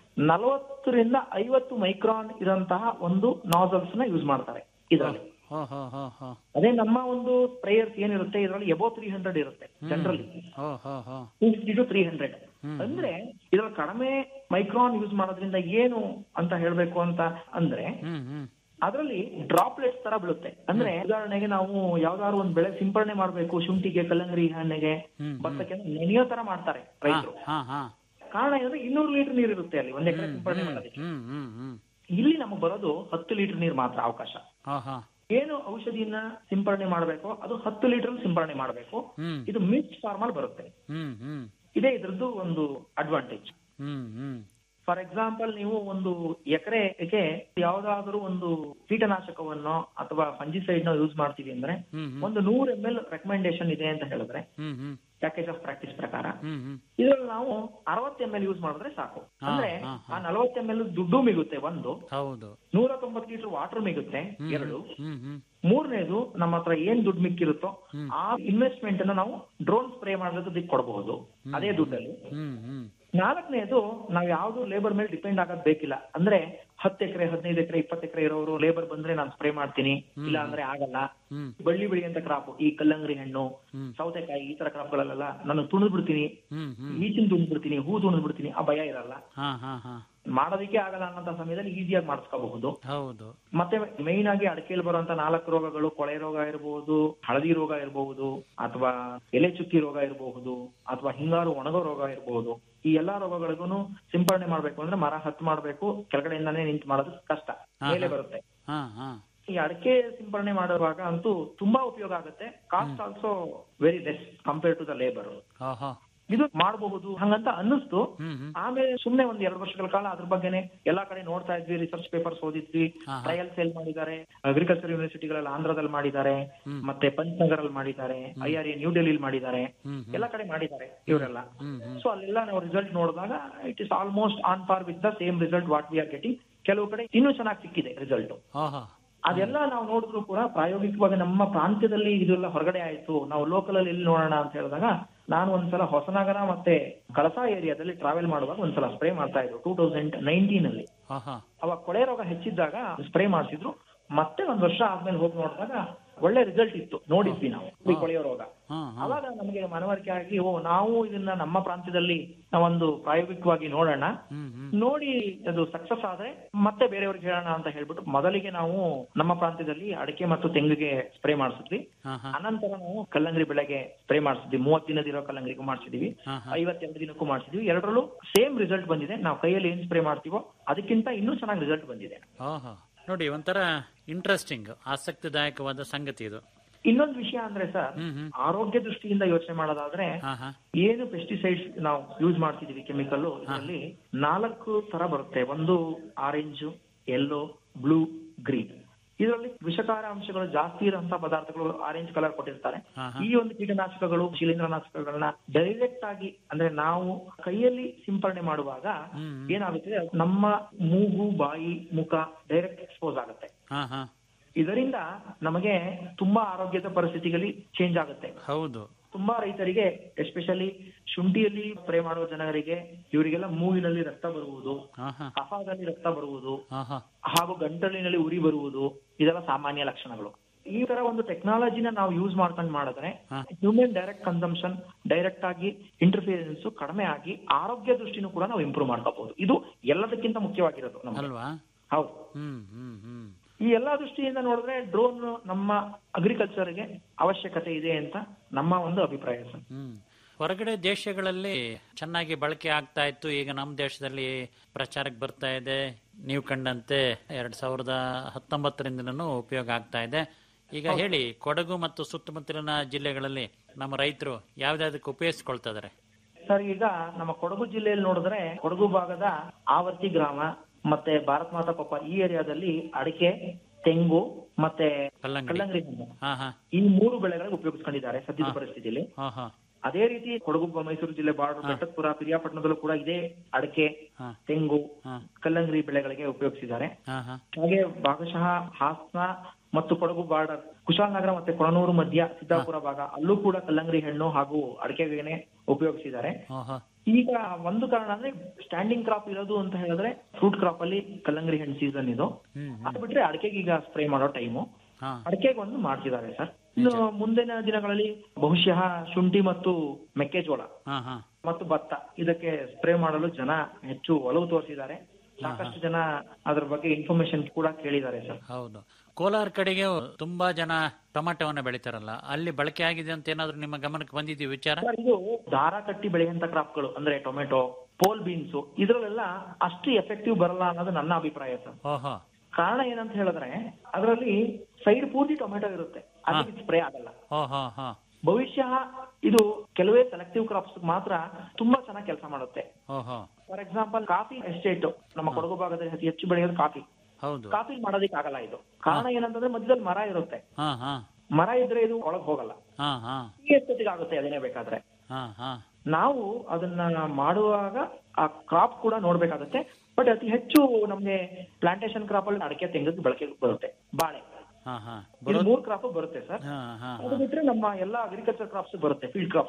ನಲವತ್ತರಿಂದ ಐವತ್ತು ಮೈಕ್ರಾನ್ ಇರಂತಹ ಒಂದು ನಾಸಲ್ಸ್ ನ ಯೂಸ್ ಮಾಡ್ತಾರೆ ಇದರಲ್ಲಿ ಹೋ ಹೋ ಹೋ ಹೋ ಅದೇ ನಮ್ಮ ಒಂದು ಸ್ಪ್ರೇಯರ್ಸ್ ಏನಿರುತ್ತೆ ಇದರಲ್ಲಿ ಎಬೋ ತ್ರೀ ಹಂಡ್ರೆಡ್ ಇರುತ್ತೆ ಜನರಲಿ ಹೋ ಹೋ ಹೋ two fifty to three hundred ಅಂದ್ರೆ ಇದ್ರಲ್ಲಿ ಕಡಿಮೆ ಮೈಕ್ರಾನ್ ಯೂಸ್ ಮಾಡೋದ್ರಿಂದ ಏನು ಅಂತ ಹೇಳ್ಬೇಕು ಅಂತ ಅಂದ್ರೆ ಹ್ಮ್ ಹ್ಮ್ ಅದರಲ್ಲಿ ಡ್ರಾಪ್ಲೆಟ್ಸ್ ತರ ಬೀಳುತ್ತೆ ಅಂದ್ರೆ ಉದಾಹರಣೆಗೆ ನಾವು ಯಾವ್ದಾದ್ರು ಒಂದ್ ಬೆಳೆ ಸಿಂಪರಣೆ ಮಾಡ್ಬೇಕು ಶುಂಠಿಗೆ ಕಲ್ಲಂಗಡಿ ಹಣ್ಣಿಗೆ ಹ್ಮ್, ಭತ್ತಕ್ಕೆ ನೆನೆಯೋ ತರ ಮಾಡ್ತಾರೆ ಹಾ ರೈತರು ಹಾ ಹಾ ಕಾರಣ ಏನಂದ್ರೆ ಇನ್ನೂರು ಲೀಟರ್ ನೀರು ಇರುತ್ತೆ ಅಲ್ಲಿ ಒಂದ್ ಎಕರೆ ಸಿಂಪರಣೆ ಮಾಡೋದಕ್ಕೆ ಹ್ಮ್ ಹ್ಮ್ ಹ್ಮ್ ಇಲ್ಲಿ ನಮಗೆ ಬರೋದು ಹತ್ತು ಲೀಟರ್ ನೀರು ಮಾತ್ರ ಅವಕಾಶ ಹಾ ಹಾ ಏನು ಔಷಧಿಯನ್ನ ಸಿಂಪರಣೆ ಮಾಡಬೇಕು ಅದು ಹತ್ತು ಲೀಟರ್ ಸಿಂಪರಣೆ ಮಾಡಬೇಕು ಹ್ಮ್ ಇದು ಮಿಕ್ಸ್ ಫಾರ್ಮ್ ಅಲ್ಲಿ ಬರುತ್ತೆ ಹ್ಮ್ ಹ್ಮ್ ಇದೇ ಇದ್ರದ್ದು ಒಂದು advantage hmm hmm for example ನೀವು ಒಂದು ಎಕರೆಗೆ ಯಾವ್ದಾದ್ರು ಒಂದು ಕೀಟನಾಶಕವನ್ನು ಅಥವಾ ಫಂಜಿಸೈಡ್ ನ ಯೂಸ್ ಮಾಡ್ತೀವಿ ಅಂದ್ರೆ ಹ್ಮ್ ಹ್ಮ್ ಒಂದು ನೂರ್ ಎಂ ಎಲ್ ರೆಕಮೆಂಡೇಶನ್ ಇದೆ ಅಂತ ಹೇಳಿದ್ರೆ hmm hmm package of practice ಪ್ರಕಾರ ಹ್ಮ್ ಹ್ಮ್ ಇದ್ರಲ್ಲಿ ನಾವು ಅರವತ್ತು ಎಂ ಎಲ್ ಯೂಸ್ ಮಾಡಿದ್ರೆ ಸಾಕು ಹಾ, ಅಂದ್ರೆ ಹಾ, ಆ ನಲವತ್ತು ಎಂ ಎಲ್ ದುಡ್ಡು ಮಿಗುತ್ತೆ ಒಂದು ಹೌದು ನೂರ ತೊಂಬತ್ತು ಲೀಟರ್ ವಾಟರ್ ಮಿಗುತ್ತೆ ಎರಡು ಹ್ಮ್ ಹ್ಮ್ ಮೂರನೇದು ನಮ್ಮ ಹತ್ರ ಏನ್ ದುಡ್ಡು ಮಿಕ್ಕಿರುತ್ತೋ ಆ ಇನ್ವೆಸ್ಟ್ಮೆಂಟ್ ಅನ್ನ ನಾವು ಡ್ರೋನ್ ಸ್ಪ್ರೇ ಮಾಡೋದಕ್ಕೆ ಕೊಡಬಹುದು ಅದೇ ದುಡ್ಡಲ್ಲಿ ಹ್ಮ್ ಹ್ಮ್ ನಾಲ್ಕನೇದು ನಾವ್ ಯಾವ್ದು ಲೇಬರ್ ಮೇಲೆ ಡಿಪೆಂಡ್ ಆಗೋದ್ ಬೇಕಿಲ್ಲ ಅಂದ್ರೆ ಹತ್ತು ಎಕರೆ ಹದಿನೈದು ಎಕರೆ ಇಪ್ಪತ್ತು ಎಕರೆ ಇರೋರು ಲೇಬರ್ ಬಂದ್ರೆ ನಾನು ಸ್ಪ್ರೇ ಮಾಡ್ತೀನಿ ಇಲ್ಲ ಅಂದ್ರೆ ಆಗಲ್ಲ ಹ್ಮ್. ಬಳ್ಳಿ ಬೆಳೆಯಂತ ಕ್ರಾಪ್ ಈ ಕಲ್ಲಂಗಡಿ ಹಣ್ಣು ಸೌತೆಕಾಯಿ ಈ ತರ ಕ್ರಾಪ್ಗಳೆಲ್ಲ ನಾನು ತುಣಿದ್ ಬಿಡ್ತೀನಿ ಹ್ಮ್ ಹ್ಮ್ ಈಚಿನ ತುಣಿದ್ ಬಿಡ್ತೀನಿ ಹೂ ತುಣಿದ್ ಬಿಡ್ತೀನಿ ಆ ಭಯ ಇರಲ್ಲ ಹಾ ಹಾ ಹಾ ಮಾಡೋದಕ್ಕೆ ಆಗಲ್ಲ ಅನ್ನೋ ಸಮಯದಲ್ಲಿ ಈಸಿಯಾಗಿ ಮಾಡಿಸ್ಕೋಬಹುದು ಹೌದು ಮತ್ತೆ ಮೈನ್ ಆಗಿ ಅಡಕೆಯಲ್ಲಿ ಬರುವಂತ ನಾಲ್ಕು ರೋಗಗಳು ಕೊಳೆ ರೋಗ ಇರಬಹುದು ಹಳದಿ ರೋಗ ಇರಬಹುದು ಅಥವಾ ಎಲೆ ಚುಕ್ಕಿ ರೋಗ ಇರಬಹುದು ಅಥವಾ ಹಿಂಗಾರು ಒಣಗೋ ರೋಗ ಇರಬಹುದು ಈ ಎಲ್ಲಾ ರೋಗಗಳಿಗೂ ಸಿಂಪರಣೆ ಮಾಡ್ಬೇಕು ಅಂದ್ರೆ ಮರ ಹತ್ತು ಮಾಡ್ಬೇಕು ಕೆಳಗಡೆಯಿಂದಾನೇ ನಿಂತು ಮಾಡೋದು ಕಷ್ಟ ಮೇಲೆ ಬರುತ್ತೆ ಹಾ ಹಾ ಈ ಅಡಕೆ ಸಿಂಪರಣೆ ಮಾಡುವಾಗ ಅಂತೂ ತುಂಬಾ ಉಪಯೋಗ ಆಗುತ್ತೆ cost also very less compare to the labour ಆಹಾ ಇದು ಮಾಡಬಹುದು ಹಂಗಂತ ಅನ್ನಿಸ್ತು ಹ್ಮ್ ಹ್ಮ್ ಆಮೇಲೆ ಸುಮ್ನೆ ಒಂದ್ ಎರಡು ವರ್ಷಗಳ ಕಾಲ ಅದ್ರ ಬಗ್ಗೆನೆ ಎಲ್ಲಾ ಕಡೆ ನೋಡ್ತಾ ಇದ್ವಿ ರಿಸರ್ಚ್ ಪೇಪರ್ಸ್ ಓದಿದ್ವಿ ಹಾ, ಹಾ. ಟ್ರಯಲ್ ಸೇಲ್ ಮಾಡಿದ್ದಾರೆ ಅಗ್ರಿಕಲ್ಚರ್ ಯೂನಿವರ್ಸಿಟಿಗಳೆಲ್ಲ ಆಂಧ್ರದಲ್ಲಿ ಮಾಡಿದ್ದಾರೆ ಮತ್ತೆ ಪಂಚನಗರಲ್ಲಿ ಮಾಡಿದ್ದಾರೆ ಐ ಆರ್ ಎ ನ್ಯೂ ಡೆಲ್ಲಿಲಿ ಮಾಡಿದ್ದಾರೆ ಹ್ಮ್ ಎಲ್ಲಾ ಕಡೆ ಮಾಡಿದ್ದಾರೆ ಇವರೆಲ್ಲ ಹ್ಮ್ ಹ್ಮ್ ಸೊ ಅಲ್ಲೆಲ್ಲ ನಾವು ರಿಸಲ್ಟ್ ನೋಡಿದಾಗ it is almost on par with the same result what we are getting ಕೆಲವು ಕಡೆ ಇನ್ನೂ ಚೆನ್ನಾಗಿ ಸಿಕ್ಕಿದೆ ರಿಸಲ್ಟ್ ಆಹಾ ಅದೆಲ್ಲ ನಾವು ನೋಡಿದ್ರು ಕೂಡ ಪ್ರಾಯೋಗಿಕವಾಗಿ ನಮ್ಮ ಪ್ರಾಂತ್ಯದಲ್ಲಿ ಇದೆಲ್ಲ ಹೊರಗಡೆ ಆಯ್ತು ನಾವು ಲೋಕಲ್ ಅಲ್ಲಿ ಎಲ್ಲಿ ನೋಡೋಣ ಅಂತ ಹೇಳಿದಾಗ ನಾನು ಒಂದ್ಸಲ ಹೊಸನಗರ ಮತ್ತೆ ಕಳಸಾ ಏರಿಯಾದಲ್ಲಿ ಟ್ರಾವೆಲ್ ಮಾಡುವಾಗ ಒಂದ್ಸಲ ಸ್ಪ್ರೇ ಮಾಡ್ತಾ ಇದ್ರು ಟೂ ತೌಸಂಡ್ ನೈನ್ಟೀನ್ ಅಲ್ಲಿ ಆಹಾ ಅವಾಗ ಕೊಳೆ ರೋಗ ಹೆಚ್ಚಿದ್ದಾಗ ಸ್ಪ್ರೇ ಮಾಡಿಸಿದ್ರು ಮತ್ತೆ ಒಂದ್ ವರ್ಷ ಆದ್ಮೇಲೆ ಹೋಗಿ ನೋಡಿದಾಗ ಒಳ್ಳೆ ರಿಸಲ್ಟ್ ಇತ್ತು ನೋಡಿದ್ವಿ ನಾವು ಈ ಕೊಳೆಯೋ ರೋಗ ಹಾ ಹಾ ಅವಾಗ ನಮಗೆ ಮನವರಿಕೆ ಆಗಿ ಓ ನಾವು ಇದನ್ನ ನಮ್ಮ ಪ್ರಾಂತ್ಯದಲ್ಲಿ ನಾವೊಂದು ಪ್ರಾಯೋಗಿಕವಾಗಿ ನೋಡೋಣ ಹ್ಮ್ ಹ್ಮ್ ನೋಡಿ ಅದು ಸಕ್ಸಸ್ ಆದ್ರೆ ಮತ್ತೆ ಬೇರೆಯವ್ರಿಗೆ ಹೇಳೋಣ ಅಂತ ಹೇಳ್ಬಿಟ್ಟು ಮೊದಲಿಗೆ ನಾವು ನಮ್ಮ ಪ್ರಾಂತ್ಯದಲ್ಲಿ ಅಡಿಕೆ ಮತ್ತು ತೆಂಗಿಗೆ ಸ್ಪ್ರೇ ಮಾಡಿಸಿದ್ವಿ ಹಾ ಹಾ ಅನಂತರ ನಾವು ಕಲ್ಲಂಗಡಿ ಬೆಳೆಗೆ ಸ್ಪ್ರೇ ಮಾಡಿಸಿದ್ವಿ ಮೂವತ್ತು ದಿನದಿರೋ ಕಲ್ಲಂಗಡಿಗೂ ಮಾಡಿಸಿದ್ವಿ ಹಾ ಹಾ ಐವತ್ತೆರಡು ದಿನಕ್ಕೂ ಮಾಡಿಸಿದ್ವಿ ಎರಡರಲ್ಲೂ ಸೇಮ್ ರಿಸಲ್ಟ್ ಬಂದಿದೆ ನಾವು ಕೈಯಲ್ಲಿ ಏನ್ ಸ್ಪ್ರೇ ಮಾಡ್ತೀವೋ ಅದಕ್ಕಿಂತ ಇನ್ನೂ ಚೆನ್ನಾಗಿ ರಿಸಲ್ಟ್ ಬಂದಿದೆ ಆಹಾ ನೋಡಿ ಒಂಥರ ಇಂಟ್ರೆಸ್ಟಿಂಗ್ ಆಸಕ್ತಿದಾಯಕವಾದ ಸಂಗತಿ ಇದು ಇನ್ನೊಂದು ವಿಷಯ ಅಂದ್ರೆ ಸರ್ ಹ್ಮ್ ಹ್ಮ್ ಆರೋಗ್ಯ ದೃಷ್ಟಿಯಿಂದ ಯೋಚನೆ ಮಾಡೋದಾದ್ರೆ ಹಾ ಹಾ ಏನು ಪೆಸ್ಟಿಸೈಡ್ಸ್ ನಾವು ಯೂಸ್ ಮಾಡ್ತಿದೀವಿ ಕೆಮಿಕಲ್ ಇದರಲ್ಲಿ ನಾಲ್ಕು ತರ ಬರುತ್ತೆ ಒಂದು ಆರೆಂಜ್ ಯೆಲ್ಲೋ ಬ್ಲೂ ಗ್ರೀನ್ ಇದರಲ್ಲಿ ವಿಷಕಾರ ಅಂಶಗಳು ಜಾಸ್ತಿ ಇರುವಂತಹ ಪದಾರ್ಥಗಳು ಆರೆಂಜ್ ಕಲರ್ ಕೊಟ್ಟಿರ್ತಾರೆ ಹಾ, ಹಾ. ಈ ಒಂದು ಕೀಟನಾಶಕಗಳು ಶಿಲೀಂಧ್ರನಾಶಕಗಳನ್ನ ಡೈರೆಕ್ಟ್ ಆಗಿ ಅಂದ್ರೆ ನಾವು ಕೈಯಲ್ಲಿ ಸಿಂಪರಣೆ ಮಾಡುವಾಗ ಹ್ಮ್. ಏನಾಗುತ್ತೆ ನಮ್ಮ ಮೂಗು ಬಾಯಿ ಮುಖ ಡೈರೆಕ್ಟ್ ಎಕ್ಸ್ಪೋಸ್ ಆಗುತ್ತೆ ಹಾ ಹಾ ಇದರಿಂದ ನಮಗೆ ತುಂಬಾ ಆರೋಗ್ಯದ ಪರಿಸ್ಥಿತಿಗಳಲ್ಲಿ ಚೇಂಜ್ ಆಗುತ್ತೆ ಹೌದು ತುಂಬಾ ರೈತರಿಗೆ ಎಸ್ಪೆಷಲಿ ಶುಂಠಿಯಲ್ಲಿ ಸ್ಪ್ರೇ ಮಾಡುವ ಜನರಿಗೆ ಇವರಿಗೆಲ್ಲ ಮೂಗಿನಲ್ಲಿ ರಕ್ತ ಬರುವುದು ಹಾ ಹಾ ಕಫದಲ್ಲಿ ರಕ್ತ ಬರುವುದು ಹಾ ಹಾ ಹಾಗೂ ಗಂಟಲಿನಲ್ಲಿ ಉರಿ ಬರುವುದು ಇದೆಲ್ಲ ಸಾಮಾನ್ಯ ಲಕ್ಷಣಗಳು ಈ ತರ ಒಂದು ಟೆಕ್ನಾಲಜಿನ ನಾವು ಯೂಸ್ ಮಾಡ್ಕೊಂಡು ಮಾಡಿದ್ರೆ ಹಾ. ಹ್ಯೂಮನ್ ಡೈರೆಕ್ಟ್ ಕನ್ಸಂಪ್ಷನ್ ಡೈರೆಕ್ಟ್ ಆಗಿ ಇಂಟರ್ಫಿಯರೆನ್ಸ್ ಕಡಿಮೆ ಆಗಿ ಆರೋಗ್ಯ ದೃಷ್ಟಿನೂ ಕೂಡ ನಾವು ಇಂಪ್ರೂವ್ ಮಾಡ್ಕೋಬಹುದು ಇದು ಎಲ್ಲದಕ್ಕಿಂತ ಮುಖ್ಯವಾಗಿರೋದು ನಮ್ಗೆ ಅಲ್ವಾ ಹೌದು ಹ್ಮ್ ಹ್ಮ್ ಹ್ಮ್ ಈ ಎಲ್ಲಾ ದೃಷ್ಟಿಯಿಂದ ನೋಡಿದ್ರೆ ಡ್ರೋನ್ ನಮ್ಮ ಅಗ್ರಿಕಲ್ಚರ್ಗೆ ಅವಶ್ಯಕತೆ ಇದೆ ಅಂತ ನಮ್ಮ ಒಂದು ಅಭಿಪ್ರಾಯ ಸರ್ ಹ್ಮ್ ಹೊರಗಡೆ ದೇಶಗಳಲ್ಲಿ ಚೆನ್ನಾಗಿ ಬಳಕೆ ಆಗ್ತಾ ಇತ್ತು ಈಗ ನಮ್ಮ ದೇಶದಲ್ಲಿ ಪ್ರಚಾರಕ್ಕೆ ಬರ್ತಾ ಇದೆ ನೀವು ಕಂಡಂತೆ ಎರಡ್ ಸಾವಿರದ ಹತ್ತೊಂಬತ್ತರಿಂದನೂ ಉಪಯೋಗ ಆಗ್ತಾ ಇದೆ ಈಗ ಹೇಳಿ ಕೊಡಗು ಮತ್ತು ಸುತ್ತಮುತ್ತಲಿನ ಜಿಲ್ಲೆಗಳಲ್ಲಿ ನಮ್ಮ ರೈತರು ಯಾವ್ದಾದಕ್ಕೆ ಉಪಯೋಗಿಸ್ಕೊಳ್ತಾ ಇದಾರೆ ಸರ್ ಈಗ ನಮ್ಮ ಕೊಡಗು ಜಿಲ್ಲೆಯಲ್ಲಿ ನೋಡಿದ್ರೆ ಕೊಡಗು ಭಾಗದ ಆವರ್ತಿ ಗ್ರಾಮ ಮತ್ತೆ ಭಾರತ್ ಮಾತಾ ಕೊಪ್ಪ ಈ ಏರಿಯಾದಲ್ಲಿ ಅಡಿಕೆ ತೆಂಗು ಮತ್ತೆ ಕಲ್ಲಂಗಡಿ ಕಲ್ಲಂಗಡಿ ಹಣ್ಣು ಹಾ ಹಾ ಈ ಮೂರು ಬೆಳೆಗಳಿಗೆ ಉಪಯೋಗಿಸ್ಕೊಂಡಿದ್ದಾರೆ ಸದ್ಯದ ಪರಿಸ್ಥಿತಿಯಲ್ಲಿ ಹಾ ಹಾ ಅದೇ ರೀತಿ ಕೊಡಗು ಮೈಸೂರು ಜಿಲ್ಲೆ ಬಾರ್ಡರ್ ಬೆಟ್ಟದಪುರ ಪಿರಿಯಾಪಟ್ಟಣದಲ್ಲೂ ಕೂಡ ಇದೇ ಅಡಿಕೆ ಹಾ ತೆಂಗು ಹಾ ಕಲ್ಲಂಗಡಿ ಬೆಳೆಗಳಿಗೆ ಉಪಯೋಗಿಸಿದ್ದಾರೆ ಹಾ ಹಾ ಹಾಗೆ ಭಾಗಶಃ ಹಾಸನ ಮತ್ತು ಕೊಡಗು ಬಾರ್ಡರ್ ಕುಶಾಲನಗರ ಮತ್ತೆ ಕೊಣನೂರು ಮಧ್ಯ ಸಿದ್ದಾಪುರ ಭಾಗ ಅಲ್ಲೂ ಕೂಡ ಕಲ್ಲಂಗಡಿ ಹಣ್ಣು ಹಾಗೂ ಅಡಿಕೆಗೆನೆ ಉಪಯೋಗಿಸಿದ್ದಾರೆ ಹಾ ಹಾ ಈಗ ಒಂದು ಕಾರಣ ಅಂದ್ರೆ ಸ್ಟ್ಯಾಂಡಿಂಗ್ ಕ್ರಾಪ್ ಇರೋದು ಅಂತ ಹೇಳಿದ್ರೆ ಫ್ರೂಟ್ ಕ್ರಾಪ್ ಅಲ್ಲಿ ಕಲ್ಲಂಗಡಿ ಹಣ್ಣು ಸೀಸನ್ ಇದು ಹ್ಮ್ ಹ್ಮ್ ಅದು ಬಿಟ್ರೆ ಅಡಿಕೆಗೆ ಈಗ ಸ್ಪ್ರೇ ಮಾಡೋ ಟೈಮು ಹಾ ಅಡಿಕೆಗೆ ಒಂದು ಮಾಡ್ತಿದ್ದಾರೆ ಸರ್ ಇನ್ನು ಮುಂದಿನ ದಿನಗಳಲ್ಲಿ ಬಹುಶಃ ಶುಂಠಿ ಮತ್ತು ಮೆಕ್ಕೆಜೋಳ ಹಾ ಹಾ ಮತ್ತು ಭತ್ತ ಇದಕ್ಕೆ ಸ್ಪ್ರೇ ಮಾಡಲು ಜನ ಹೆಚ್ಚು ಒಲವು ತೋರಿಸಿದ್ದಾರೆ ಸಾಕಷ್ಟು ಜನ ಅದ್ರ ಬಗ್ಗೆ ಇನ್ಫಾರ್ಮೇಶನ್ ಕೂಡ ಕೇಳಿದ್ದಾರೆ ಸರ್ ಹೌದು ಕೋಲಾರ ಕಡೆಗೆ ತುಂಬಾ ಜನ ಟೊಮಾಟೋವನ್ನ ಬೆಳಿತಾರಲ್ಲ ಅಲ್ಲಿ ಬಳಕೆ ಆಗಿದೆ ಅಂತ ಏನಾದ್ರು ನಿಮ್ಮ ಗಮನಕ್ಕೆ ಬಂದಿದ್ದೀವಿ ವಿಚಾರ ಸರ್ ಇದು ದಾರ ಕಟ್ಟಿ ಬೆಳೆಯುವಂತ ಕ್ರಾಪ್ಗಳು ಅಂದ್ರೆ ಟೊಮೆಟೊ ಪೋಲ್ ಬೀನ್ಸ್ ಇದ್ರಲ್ಲೆಲ್ಲ ಅಷ್ಟು ಎಫೆಕ್ಟಿವ್ ಬರಲ್ಲ ಅನ್ನೋದು ನನ್ನ ಅಭಿಪ್ರಾಯ ಸರ್ ಓಹೋ ಕಾರಣ ಏನಂತ ಹೇಳಿದ್ರೆ ಅದರಲ್ಲಿ ಸೈಡ್ ಪೂರ್ತಿ ಟೊಮೆಟೊ ಇರುತ್ತೆ ಅದಕ್ಕೆ ಸ್ಪ್ರೇ ಆಗಲ್ಲ ಓಹೋ ಹಾ ಭವಿಷ್ಯ ಇದು ಕೆಲವೇ ಸೆಲೆಕ್ಟಿವ್ ಕ್ರಾಪ್ಸ್ ಮಾತ್ರ ತುಂಬಾ ಚೆನ್ನಾಗಿ ಕೆಲಸ ಮಾಡುತ್ತೆ ಓಹೋ ಫಾರ್ ಎಕ್ಸಾಂಪಲ್ ಕಾಫಿ ಎಸ್ಟೇಟ್ ನಮ್ಮ ಕೊಡಗು ಭಾಗದಲ್ಲಿ ಅತಿ ಹೆಚ್ಚು ಬೆಳೆಯೋದು ಕಾಫಿ ಹೌದು ಕಾಫಿ ಮಾಡೋದಕ್ಕೆ ಆಗಲ್ಲ ಇದು ಕಾರಣ ಏನಂತಂದ್ರೆ ಮಧ್ಯದಲ್ಲಿ ಮರ ಇರುತ್ತೆ ಹಾ ಹಾ ಮರ ಇದ್ರೆ ಇದು ಒಳಗ್ ಹೋಗಲ್ಲ ಹಾ ಹಾ ಈ ಎಷ್ಟೊತ್ತಿಗೆ ಆಗುತ್ತೆ ಅದೇನೇ ಬೇಕಾದ್ರೆ ಹಾ ಹಾ ನಾವು ಅದನ್ನ ಮಾಡುವಾಗ ಆ ಕ್ರಾಪ್ ಕೂಡ ನೋಡ್ಬೇಕಾಗುತ್ತೆ ಬಟ್ ಅತಿ ಹೆಚ್ಚು ನಮ್ಗೆ ಪ್ಲಾಂಟೇಶನ್ ಕ್ರಾಪ್ ಅಲ್ಲಿ ಅಡಿಕೆ ತೆಂಗದ್ದು ಬಳಕೆ ಬರುತ್ತೆ ಬಾಳೆ ಹಾ ಹಾ ಇದು ಬರೋದು ಮೂರ್ ಕ್ರಾಪ್ ಬರುತ್ತೆ ಸರ್ ಹಾ ಹಾ ಅದು ಬಿಟ್ರೆ ನಮ್ಮ ಎಲ್ಲಾ ಅಗ್ರಿಕಲ್ಚರ್ ಕ್ರಾಪ್ಸ್ ಬರುತ್ತೆ ಫೀಲ್ಡ್ ಕ್ರಾಪ್ಸ್ಗೆ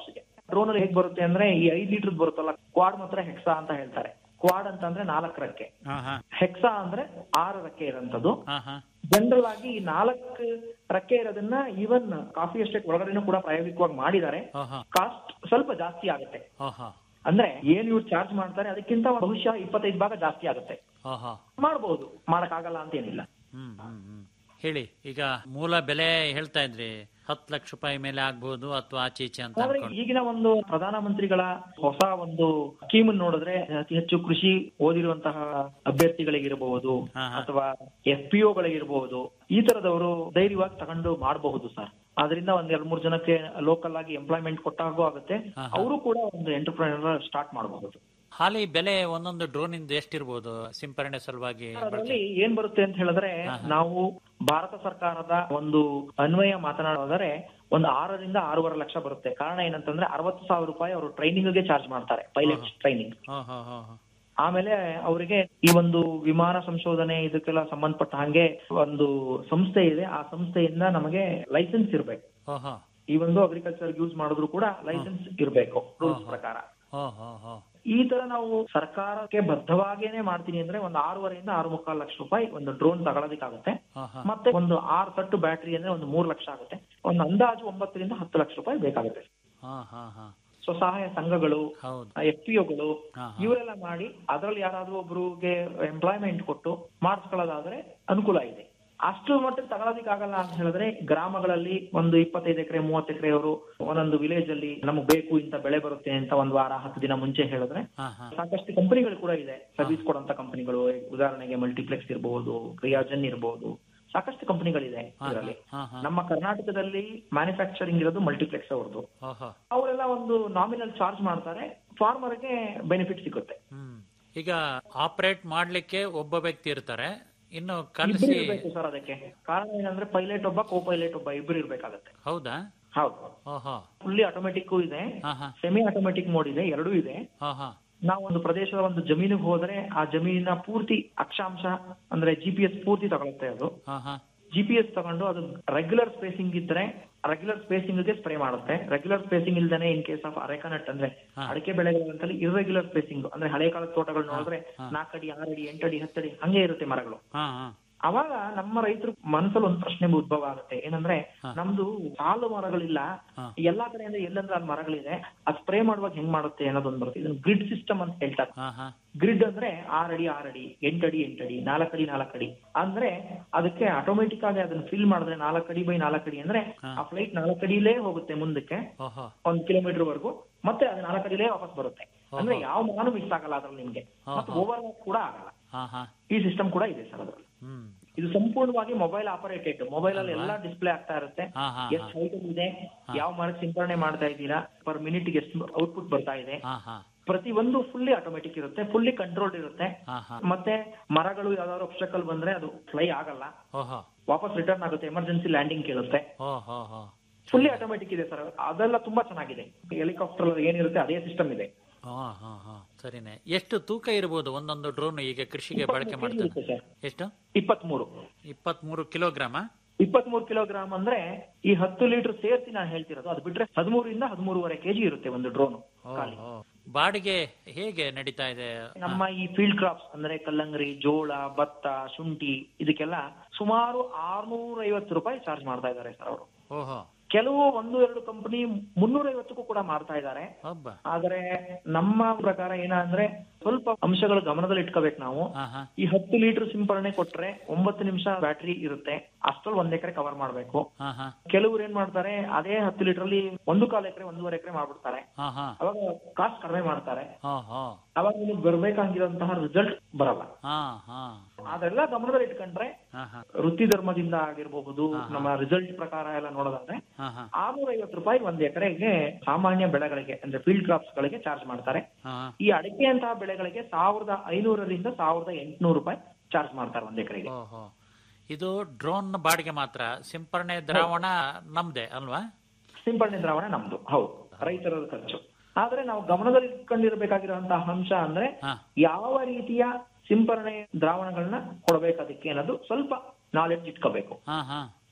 ಡ್ರೋನ್ ಅಲ್ಲಿ ಹೇಗ್ ಬರುತ್ತೆ ಅಂದ್ರೆ ಈ ಐದ್ ಲೀಟರ್ ಬರುತ್ತಲ್ಲ ಕ್ವಾಡ್ ಮಾತ್ರ ಹೆಕ್ಸಾ ಅಂತ ಹೇಳ್ತಾರೆ ಕ್ವಾಡ್ ಅಂತಂದ್ರೆ ನಾಲ್ಕು ರೆಕ್ಕೆ ಹಾ ಹಾ ಹೆಕ್ಸಾ ಅಂದ್ರೆ ಆರು ರೆಕ್ಕೆ ಇರೋಂಥದ್ದು ಹಾ ಹಾ ಜನರಲ್ ಆಗಿ ಈ ನಾಲ್ಕು ರೆಕ್ಕೆ ಇರೋದನ್ನ ಈವನ್ ಕಾಫಿ ಎಸ್ಟೇಟ್ ಒಳಗಡೆನೂ ಕೂಡ ಪ್ರಾಯೋಗಿಕವಾಗಿ ಮಾಡಿದ್ದಾರೆ ಹಾ ಹಾ ಕಾಸ್ಟ್ ಸ್ವಲ್ಪ ಜಾಸ್ತಿ ಆಗುತ್ತೆ ಹಾ ಹಾ ಅಂದ್ರೆ ಏನ್ ಇವ್ರು ಚಾರ್ಜ್ ಮಾಡ್ತಾರೆ ಅದಕ್ಕಿಂತ ಬಹುಶಃ ಇಪ್ಪತ್ತೈದು ಭಾಗ ಜಾಸ್ತಿ ಆಗುತ್ತೆ ಹಾ ಹಾ ಮಾಡಬಹುದು ಮಾಡಕ್ಕಾಗಲ್ಲ ಅಂತ ಏನಿಲ್ಲ ಹ್ಮ್ ಹ್ಮ್ ಹ್ಮ್ ಹೇಳಿ ಈಗ ಮೂಲ ಬೆಲೆ ಹೇಳ್ತಾ ಇದ್ರಿ ಹತ್ತು ಲಕ್ಷ ರೂಪಾಯಿ ಮೇಲೆ ಆಗ್ಬಹುದು ಅಥವಾ ಆಚೆ ಈಚೆ ಅಂತ ಆದ್ರೆ ಅನ್ಕೊಂಡು ಈಗಿನ ಒಂದು ಪ್ರಧಾನಮಂತ್ರಿಗಳ ಹೊಸ ಒಂದು ಸ್ಕೀಮ್ ನೋಡಿದ್ರೆ ಅತಿ ಹೆಚ್ಚು ಕೃಷಿ ಓದಿರುವಂತಹ ಅಭ್ಯರ್ಥಿಗಳಿಗಿರಬಹುದು ಹಾ, ಹಾ. ಅಥವಾ ಎಫ್ ಪಿ ಗಳಿಗಿರಬಹುದು ಈ ತರದವರು ಧೈರ್ಯವಾಗಿ ತಗೊಂಡು ಮಾಡಬಹುದು ಸರ್ ಅದರಿಂದ ಒಂದ್ ಎರಡ್ ಮೂರ್ ಜನಕ್ಕೆ ಲೋಕಲ್ ಆಗಿ ಎಂಪ್ಲಾಯ್ಮೆಂಟ್ ಕೊಟ್ಟಾಗೂ ಆಗುತ್ತೆ ಹಾ, ಹಾ. ಅವರು ಕೂಡ ಒಂದು ಎಂಟರ್ಪ್ರೈನರ್ ಸ್ಟಾರ್ಟ್ ಮಾಡಬಹುದು ಹಾಲಿ ಬೆಲೆ ಒಂದೊಂದು ಡ್ರೋನ್ ಇಂದ ಎಷ್ಟಿರ್ಬೋದು ಸಿಂಪರಣೆ ಸಲುವಾಗಿ ಅದರಲ್ಲಿ ಏನ್ ಬರುತ್ತೆ ಅಂತ ಹೇಳಿದ್ರೆ ನಾವು ಭಾರತ ಸರ್ಕಾರದ ಒಂದು ಅನ್ವಯ ಮಾತನಾಡೋದಾದ್ರೆ ಒಂದು ಆರರಿಂದ ಆರೂವರೆ ಲಕ್ಷ ಬರುತ್ತೆ ಕಾರಣ ಏನಂತಂದ್ರೆ ಅರವತ್ತು ಸಾವಿರ ರೂಪಾಯಿ ಅವರು ಟ್ರೈನಿಂಗ್ ಗೆ ಚಾರ್ಜ್ ಮಾಡ್ತಾರೆ ಪೈಲಟ್ ಟ್ರೈನಿಂಗ್ ಹಾ ಹಾ ಹಾ ಹಾ ಆಮೇಲೆ ಅವರಿಗೆ ಈ ಒಂದು ವಿಮಾನ ಸಂಶೋಧನೆ ಇದಕ್ಕೆಲ್ಲ ಸಂಬಂಧಪಟ್ಟ ಹಾಗೆ ಒಂದು ಸಂಸ್ಥೆ ಇದೆ ಆ ಸಂಸ್ಥೆಯಿಂದ ನಮಗೆ ಲೈಸೆನ್ಸ್ ಇರ್ಬೇಕು ಹಾ ಹಾ ಈ ಒಂದು ಅಗ್ರಿಕಲ್ಚರ್ ಯೂಸ್ ಮಾಡಿದ್ರು ಕೂಡ ಲೈಸೆನ್ಸ್ ಇರ್ಬೇಕು ರೂಲ್ಸ್ ಪ್ರಕಾರ ಹಾ ಹಾ ಹಾ ಈ ತರ ನಾವು ಸರ್ಕಾರಕ್ಕೆ ಬದ್ಧವಾಗೇನೆ ಮಾಡ್ತೀನಿ ಅಂದ್ರೆ ಒಂದು ಆರೂವರೆಯಿಂದ ಆರು ಮುಕ್ಕಾಲು ಲಕ್ಷ ರೂಪಾಯಿ ಒಂದು ಡ್ರೋನ್ ತಗೊಳೋದಕ್ಕಾಗುತ್ತೆ ಹಾ ಹಾ ಮತ್ತೆ ಒಂದು ಆರು ತಟ್ಟು ಬ್ಯಾಟ್ರಿ ಅಂದ್ರೆ ಒಂದು ಮೂರು ಲಕ್ಷ ಆಗುತ್ತೆ ಒಂದು ಅಂದಾಜು ಒಂಬತ್ತರಿಂದ ಹತ್ತು ಲಕ್ಷ ರೂಪಾಯಿ ಬೇಕಾಗುತ್ತೆ ಹಾ ಹಾ ಹಾ ಸ್ವಸಹಾಯ ಸಂಘಗಳು ಹೌದು ಎಫ್ ಪಿ ಒಗಳು ಹಾ, ಹಾ. ಇವರೆಲ್ಲ ಮಾಡಿ ಅದರಲ್ಲಿ ಯಾರಾದ್ರೂ ಒಬ್ರಿಗೆ ಎಂಪ್ಲಾಯ್ಮೆಂಟ್ ಕೊಟ್ಟು ಮಾಡಿಸ್ಕೊಳ್ಳೋದಾದ್ರೆ ಅನುಕೂಲ ಇದೆ ಅಷ್ಟು ಮಟ್ಟಿಗೆ ತಗೊಳೋದಿಕ್ಕಾಗಲ್ಲ ಅಂತ ಹೇಳಿದ್ರೆ ಗ್ರಾಮಗಳಲ್ಲಿ ಒಂದು ಇಪ್ಪತ್ತೈದು ಎಕರೆ ಮೂವತ್ತು ಎಕರೆ ಅವರು ಒಂದೊಂದು ವಿಲೇಜ್ ಅಲ್ಲಿ ನಮಗ್ ಬೇಕು ಇಂತ ಬೆಳೆ ಬರುತ್ತೆ ಅಂತ ಒಂದ್ ವಾರ ಹತ್ತು ದಿನ ಮುಂಚೆ ಹೇಳಿದ್ರೆ ಹಾ ಹಾ ಸಾಕಷ್ಟು ಕಂಪನಿಗಳು ಕೂಡ ಇದೆ ಸರ್ವಿಸ್ ಕೊಡುವಂತ ಕಂಪನಿಗಳು ಉದಾಹರಣೆಗೆ ಮಲ್ಟಿಪ್ಲೆಕ್ಸ್ ಇರಬಹುದು ಕ್ರಿಯಾಜನ್ ಇರಬಹುದು ಸಾಕಷ್ಟು ಕಂಪನಿಗಳಿದೆ ಹಾ, ಇದರಲ್ಲಿ ಹಾ, ಹಾ. ನಮ್ಮ ಕರ್ನಾಟಕದಲ್ಲಿ ಮ್ಯಾನುಫ್ಯಾಕ್ಚರಿಂಗ್ ಇರೋದು ಮಲ್ಟಿಪ್ಲೆಕ್ಸ್ ಅವ್ರದ್ದು ಓಹೋ ಅವರೆಲ್ಲ ಒಂದು ನಾಮಿನಲ್ ಚಾರ್ಜ್ ಮಾಡ್ತಾರೆ ಫಾರ್ಮರ್ಗೆ ಬೆನಿಫಿಟ್ ಸಿಗುತ್ತೆ ಹ್ಮ್ ಈಗ ಆಪರೇಟ್ ಮಾಡ್ಲಿಕ್ಕೆ ಒಬ್ಬ ವ್ಯಕ್ತಿ ಇರ್ತಾರೆ ಇನ್ನು ಇಬ್ರು ಕಲಿಸಿ ಇರ್ಬೇಕು ಸರ್ ಅದಕ್ಕೆ ಕಾರಣ ಏನಂದ್ರೆ ಪೈಲಟ್ ಒಬ್ಬ ಕೋ ಪೈಲಟ್ ಒಬ್ಬ ಇಬ್ರು ಇರ್ಬೇಕಾಗತ್ತೆ ಹೌದಾ ಹೌದು ಓಹೋ ಫುಲ್ಲಿ ಆಟೋಮೆಟಿಕ್ ಇದೆ ಹಾ ಹಾ ಸೆಮಿ ಆಟೋಮೆಟಿಕ್ ಮೋಡ್ ಇದೆ ಎರಡೂ ಇದೆ ಹಾ ಹಾ ನಾವು ಒಂದು ಪ್ರದೇಶದ ಒಂದು ಜಮೀನಿಗೆ ಹೋದ್ರೆ ಆ ಜಮೀನಿನ ಪೂರ್ತಿ ಅಕ್ಷಾಂಶ ಅಂದ್ರೆ ಜಿ ಪಿ ಎಸ್ ಪೂರ್ತಿ ತಗೊಳುತ್ತೆ ಅದು ಹಾ ಹಾ ಜಿ ಪಿ ಎಸ್ ತಗೊಂಡು ಅದು ರೆಗ್ಯುಲರ್ ಸ್ಪೇಸಿಂಗ್ ಇದ್ರೆ ರೆಗ್ಯುಲರ್ ಸ್ಪೇಸಿಂಗ್ ಗೆ ಸ್ಪ್ರೇ ಮಾಡುತ್ತೆ ರೆಗ್ಯುಲರ್ ಸ್ಪೇಸಿಂಗ್ ಇಲ್ದೇನೆ ಇನ್ ಕೇಸ್ ಆಫ್ ಅರೆಕನಟ್ ಅಂದ್ರೆ ಹಾ. ಅಡಿಕೆ ಬೆಳೆಗಳಂತಲ್ಲಿ ಇರ್ರೆಗ್ಯುಲರ್ ಸ್ಪೇಸಿಂಗ್ ಅಂದ್ರೆ ಹಳೆ ಕಾಲದ ತೋಟಗಳು ನೋಡಿದ್ರೆ ಹಾ. ನಾಲ್ಕಡಿ ಆರಡಿ ಎಂಟಡಿ ಹತ್ತಡಿ ಹಂಗೆ ಇರುತ್ತೆ ಮರಗಳು ಹಾ ಹಾ ಅವಾಗ ನಮ್ಮ ರೈತರು ಮನಸ್ಸಲ್ಲಿ ಒಂದು ಪ್ರಶ್ನೆ ಉದ್ಭವ ಆಗುತ್ತೆ ಏನಂದ್ರೆ ಹಾ. ನಮ್ದು ಸಾಲು ಮರಗಳಿಲ್ಲ ಹಾ. ಎಲ್ಲಾ ಕಡೆಯಿಂದ ಎಲ್ಲಂದ್ರೆ ಅಲ್ಲಿ ಮರಗಳಿದೆ ಅದ್ ಸ್ಪ್ರೇ ಮಾಡುವಾಗ ಹೆಂಗ್ ಮಾಡುತ್ತೆ ಅನ್ನೋದೊಂದು ಬರುತ್ತೆ ಇದನ್ನ ಗ್ರಿಡ್ ಸಿಸ್ಟಮ್ ಅಂತ ಹೇಳ್ತಾರೆ ಹಾ ಹಾ ಗ್ರಿಡ್ ಅಂದ್ರೆ ಆರಡಿ ಆರಡಿ ಎಂಟಡಿ ಎಂಟಡಿ ನಾಲ್ಕಡಿ ನಾಲ್ಕಡಿ ಅಂದ್ರೆ ಅದಕ್ಕೆ ಆಟೋಮೆಟಿಕ್ ಆಗಿ ಅದನ್ನ ಫಿಲ್ ಮಾಡಿದ್ರೆ ನಾಲ್ಕಡಿ ಬೈ ನಾಲ್ಕಡಿ ಅಂದ್ರೆ ಹಾ. ಆ ಫ್ಲೈಟ್ ನಾಲ್ಕಡಿಲೇ ಹೋಗುತ್ತೆ ಮುಂದಕ್ಕೆ ಓಹೋ ಒಂದ್ ಕಿಲೋಮೀಟರ್ ವರೆಗೂ ಮತ್ತೆ ಅದು ನಾಲ್ಕಡಿಲೇ ವಾಪಸ್ ಬರುತ್ತೆ ಅಂದ್ರೆ ಓಹೋ. ಯಾವ ಮರನು ಮಿಸ್ ಆಗಲ್ಲ ಅದ್ರಲ್ಲಿ ನಿಮ್ಗೆ ಮತ್ತೆ ಓಹೋ. ಓವರ್ ಕೂಡ ಆಗಲ್ಲ ಹಾ ಹಾ ಈ ಸಿಸ್ಟಮ್ ಕೂಡ ಇದೆ ಸರ್ ಅದ್ರಲ್ಲಿ ಹ್ಮ್ ಇದು ಸಂಪೂರ್ಣವಾಗಿ ಮೊಬೈಲ್ ಆಪರೇಟೆಡ್ ಮೊಬೈಲ್ ಅಲ್ಲಿ ಅಲ್ವಾ? ಎಲ್ಲಾ ಡಿಸ್ಪ್ಲೇ ಆಗ್ತಾ ಇರುತ್ತೆ ಹಾ, ಹಾ, ಎಷ್ಟು ಹಾ. ಹೈಟ್ ಇದೆ ಯಾವ ಮರಕ್ಕೆ ಸಿಂಪರಣೆ ಮಾಡ್ತಾ ಇದ್ದೀರಾ ಪರ್ ಮಿನಿಟ್ ಎಷ್ಟು ಔಟ್ಪುಟ್ ಬರ್ತಾ ಇದೆ ಹಾ ಹಾ ಪ್ರತಿ ಒಂದು ಫುಲ್ಲಿ ಆಟೋಮೆಟಿಕ್ ಇರುತ್ತೆ ಫುಲ್ಲಿ ಕಂಟ್ರೋಲ್ಡ್ ಇರುತ್ತೆ ಹಾ ಹಾ ಮತ್ತೆ ಮರಗಳು ಯಾವ್ದಾದ್ರು ಅಬ್ಸ್ಟಕಲ್ ಬಂದ್ರೆ ಅದು ಫ್ಲೈ ಆಗಲ್ಲ ಓಹೋ ವಾಪಸ್ ರಿಟರ್ನ್ ಆಗುತ್ತೆ ಎಮರ್ಜೆನ್ಸಿ ಲ್ಯಾಂಡಿಂಗ್ ಕೇಳುತ್ತೆ ಓ ಹೋ ಹೋ ಫುಲ್ಲಿ ಆಟೋಮೆಟಿಕ್ ಇದೆ ಸರ್ ಅದೆಲ್ಲ ತುಂಬಾ ಚೆನ್ನಾಗಿದೆ ಹೆಲಿಕಾಪ್ಟರ್ ಏನಿರುತ್ತೆ ಅದೇ ಸಿಸ್ಟಮ್ ಇದೆ ಹಾ ಹಾ ಹಾ ಸರಿನೆ ಎಷ್ಟು ತೂಕ ಇರಬಹುದು ಒಂದೊಂದು ಡ್ರೋನ್ ಈಗ ಕೃಷಿಗೆ ಬಳಕೆ ಇಪ್ಪತ್ಮೂರು ಮಾಡ್ತಾನೆ ಇರುತ್ತೆ ಸರ್ ಎಷ್ಟು ಇಪ್ಪತ್ಮೂರು ಇಪ್ಪತ್ಮೂರು ಕಿಲೋಗ್ರಾಮ ಇಪ್ಪತ್ಮೂರು ಕಿಲೋಗ್ರಾಮ್ ಅಂದ್ರೆ ಈ ಹತ್ತು ಲೀಟರ್ ಸೇರಿಸಿ ನಾನು ಹೇಳ್ತಿರೋದು ಅದು ಬಿಟ್ರೆ ಹದಿಮೂರಿಂದ ಹದಿಮೂರುವರೆ ಕೆಜಿ ಇರುತ್ತೆ ಒಂದು ಡ್ರೋನ್ ಖಾಲಿ ಬಾಡಿಗೆ ಹೇಗೆ ನಡೀತಾ ಇದೆ ನಮ್ಮ ಈ ಫೀಲ್ಡ್ ಕ್ರಾಪ್ಸ್ ಅಂದ್ರೆ ಕಲ್ಲಂಗರಿ ಜೋಳ ಭತ್ತ ಶುಂಠಿ ಇದಕ್ಕೆಲ್ಲ ಸುಮಾರು ಆರ್ನೂರ ಐವತ್ತು ರೂಪಾಯಿ ಚಾರ್ಜ್ ಮಾಡ್ತಾ ಇದ್ದಾರೆ ಸರ್ ಅವರು ಓಹೋ ಕೆಲವು ಒಂದು ಎರಡು ಕಂಪನಿ ಮುನ್ನೂರ ಐವತ್ತಕ್ಕೂ ಕೂಡ ಮಾರ್ತಾ ಇದ್ದಾರೆ ಹಬ್ಬ ಆದ್ರೆ ನಮ್ಮ ಪ್ರಕಾರ ಏನಂದ್ರೆ ಸ್ವಲ್ಪ ಅಂಶಗಳು ಗಮನದಲ್ಲಿ ಇಟ್ಕೋಬೇಕು ನಾವು ಹಾ ಹಾ ಈ ಹತ್ತು ಲೀಟರ್ ಸಿಂಪರಣೆ ಕೊಟ್ರೆ ಒಂಬತ್ತು ನಿಮಿಷ ಬ್ಯಾಟ್ರಿ ಇರುತ್ತೆ ಅಷ್ಟ್ರಲ್ಲಿ ಒಂದ್ ಎಕರೆ ಕವರ್ ಮಾಡ್ಬೇಕು ಹಾ ಹಾ ಕೆಲವರು ಏನ್ ಮಾಡ್ತಾರೆ ಅದೇ ಹತ್ತು ಲೀಟರ್ ಅಲ್ಲಿ ಒಂದು ಕಾಲು ಎಕರೆ ಒಂದೂವರೆ ಎಕರೆ ಮಾಡ್ಬಿಡ್ತಾರೆ ಹಾ ಹಾ ಅವಾಗ ಕಾಸ್ಟ್ ಕಡಿಮೆ ಮಾಡ್ತಾರೆ ಹಾ ಹಾ ಅವಾಗ ನಿಮಗೆ ಬರ್ಬೇಕಾಗಿರೋಂತಹ ರಿಸಲ್ಟ್ ಬರಲ್ಲ ಹಾ ಹಾ ಅದೆಲ್ಲ ಗಮನದಲ್ಲಿ ಇಟ್ಕೊಂಡ್ರೆ ಹಾ ಹಾ ವೃತ್ತಿ ಧರ್ಮದಿಂದ ಆಗಿರ್ಬಹುದು ಹಾ, ಹಾ. ನಮ್ಮ ರಿಸಲ್ಟ್ ಪ್ರಕಾರ ಎಲ್ಲ ನೋಡೋದಾದ್ರೆ ಹಾ ಹಾ ಆರ್ನೂರ ಐವತ್ತು ರೂಪಾಯಿ ಒಂದ್ ಎಕರೆಗೆ ಸಾಮಾನ್ಯ ಬೆಳೆಗಳಿಗೆ ಅಂದ್ರೆ ಫೀಲ್ಡ್ ಕ್ರಾಪ್ಸ್ ಗಳಿಗೆ ಚಾರ್ಜ್ ಮಾಡ್ತಾರೆ ಹಾ ಈ ಅಡಿಕೆ ಅಂತಹ ಬೆಳೆಗಳಿಗೆ ಸಾವಿರದ ಐನೂರರಿಂದ ಸಾವಿರದ ಎಂಟುನೂರು ರೂಪಾಯಿ ಚಾರ್ಜ್ ಮಾಡ್ತಾರೆ ಒಂದ್ ಎಕರೆಗೆ ಓಹೋ ಇದು ಡ್ರೋನ್ ಬಾಡಿಗೆ ಮಾತ್ರ ಸಿಂಪರಣೆ ದ್ರಾವಣ ನಮ್ದೆ ಅಲ್ವಾ ಸಿಂಪಡಣೆ ದ್ರಾವಣ ನಮ್ದು ಹೌದು ರೈತರ ಖರ್ಚು ಆದ್ರೆ ನಾವು ಗಮನದಲ್ಲಿ ಇಟ್ಕೊಂಡಿರ್ಬೇಕಾಗಿರುವಂತಹ ಅಂಶ ಅಂದ್ರೆ ಹಾ ಯಾವ ರೀತಿಯ ಸಿಂಪರಣೆ ದ್ರಾವಣಗಳನ್ನ ಕೊಡಬೇಕು ಅದಕ್ಕೆ ಅನ್ನೋದು ಸ್ವಲ್ಪ ನಾಲೆಡ್ಜ್ ಇಟ್ಕೋಬೇಕು ಹಾ ಹಾ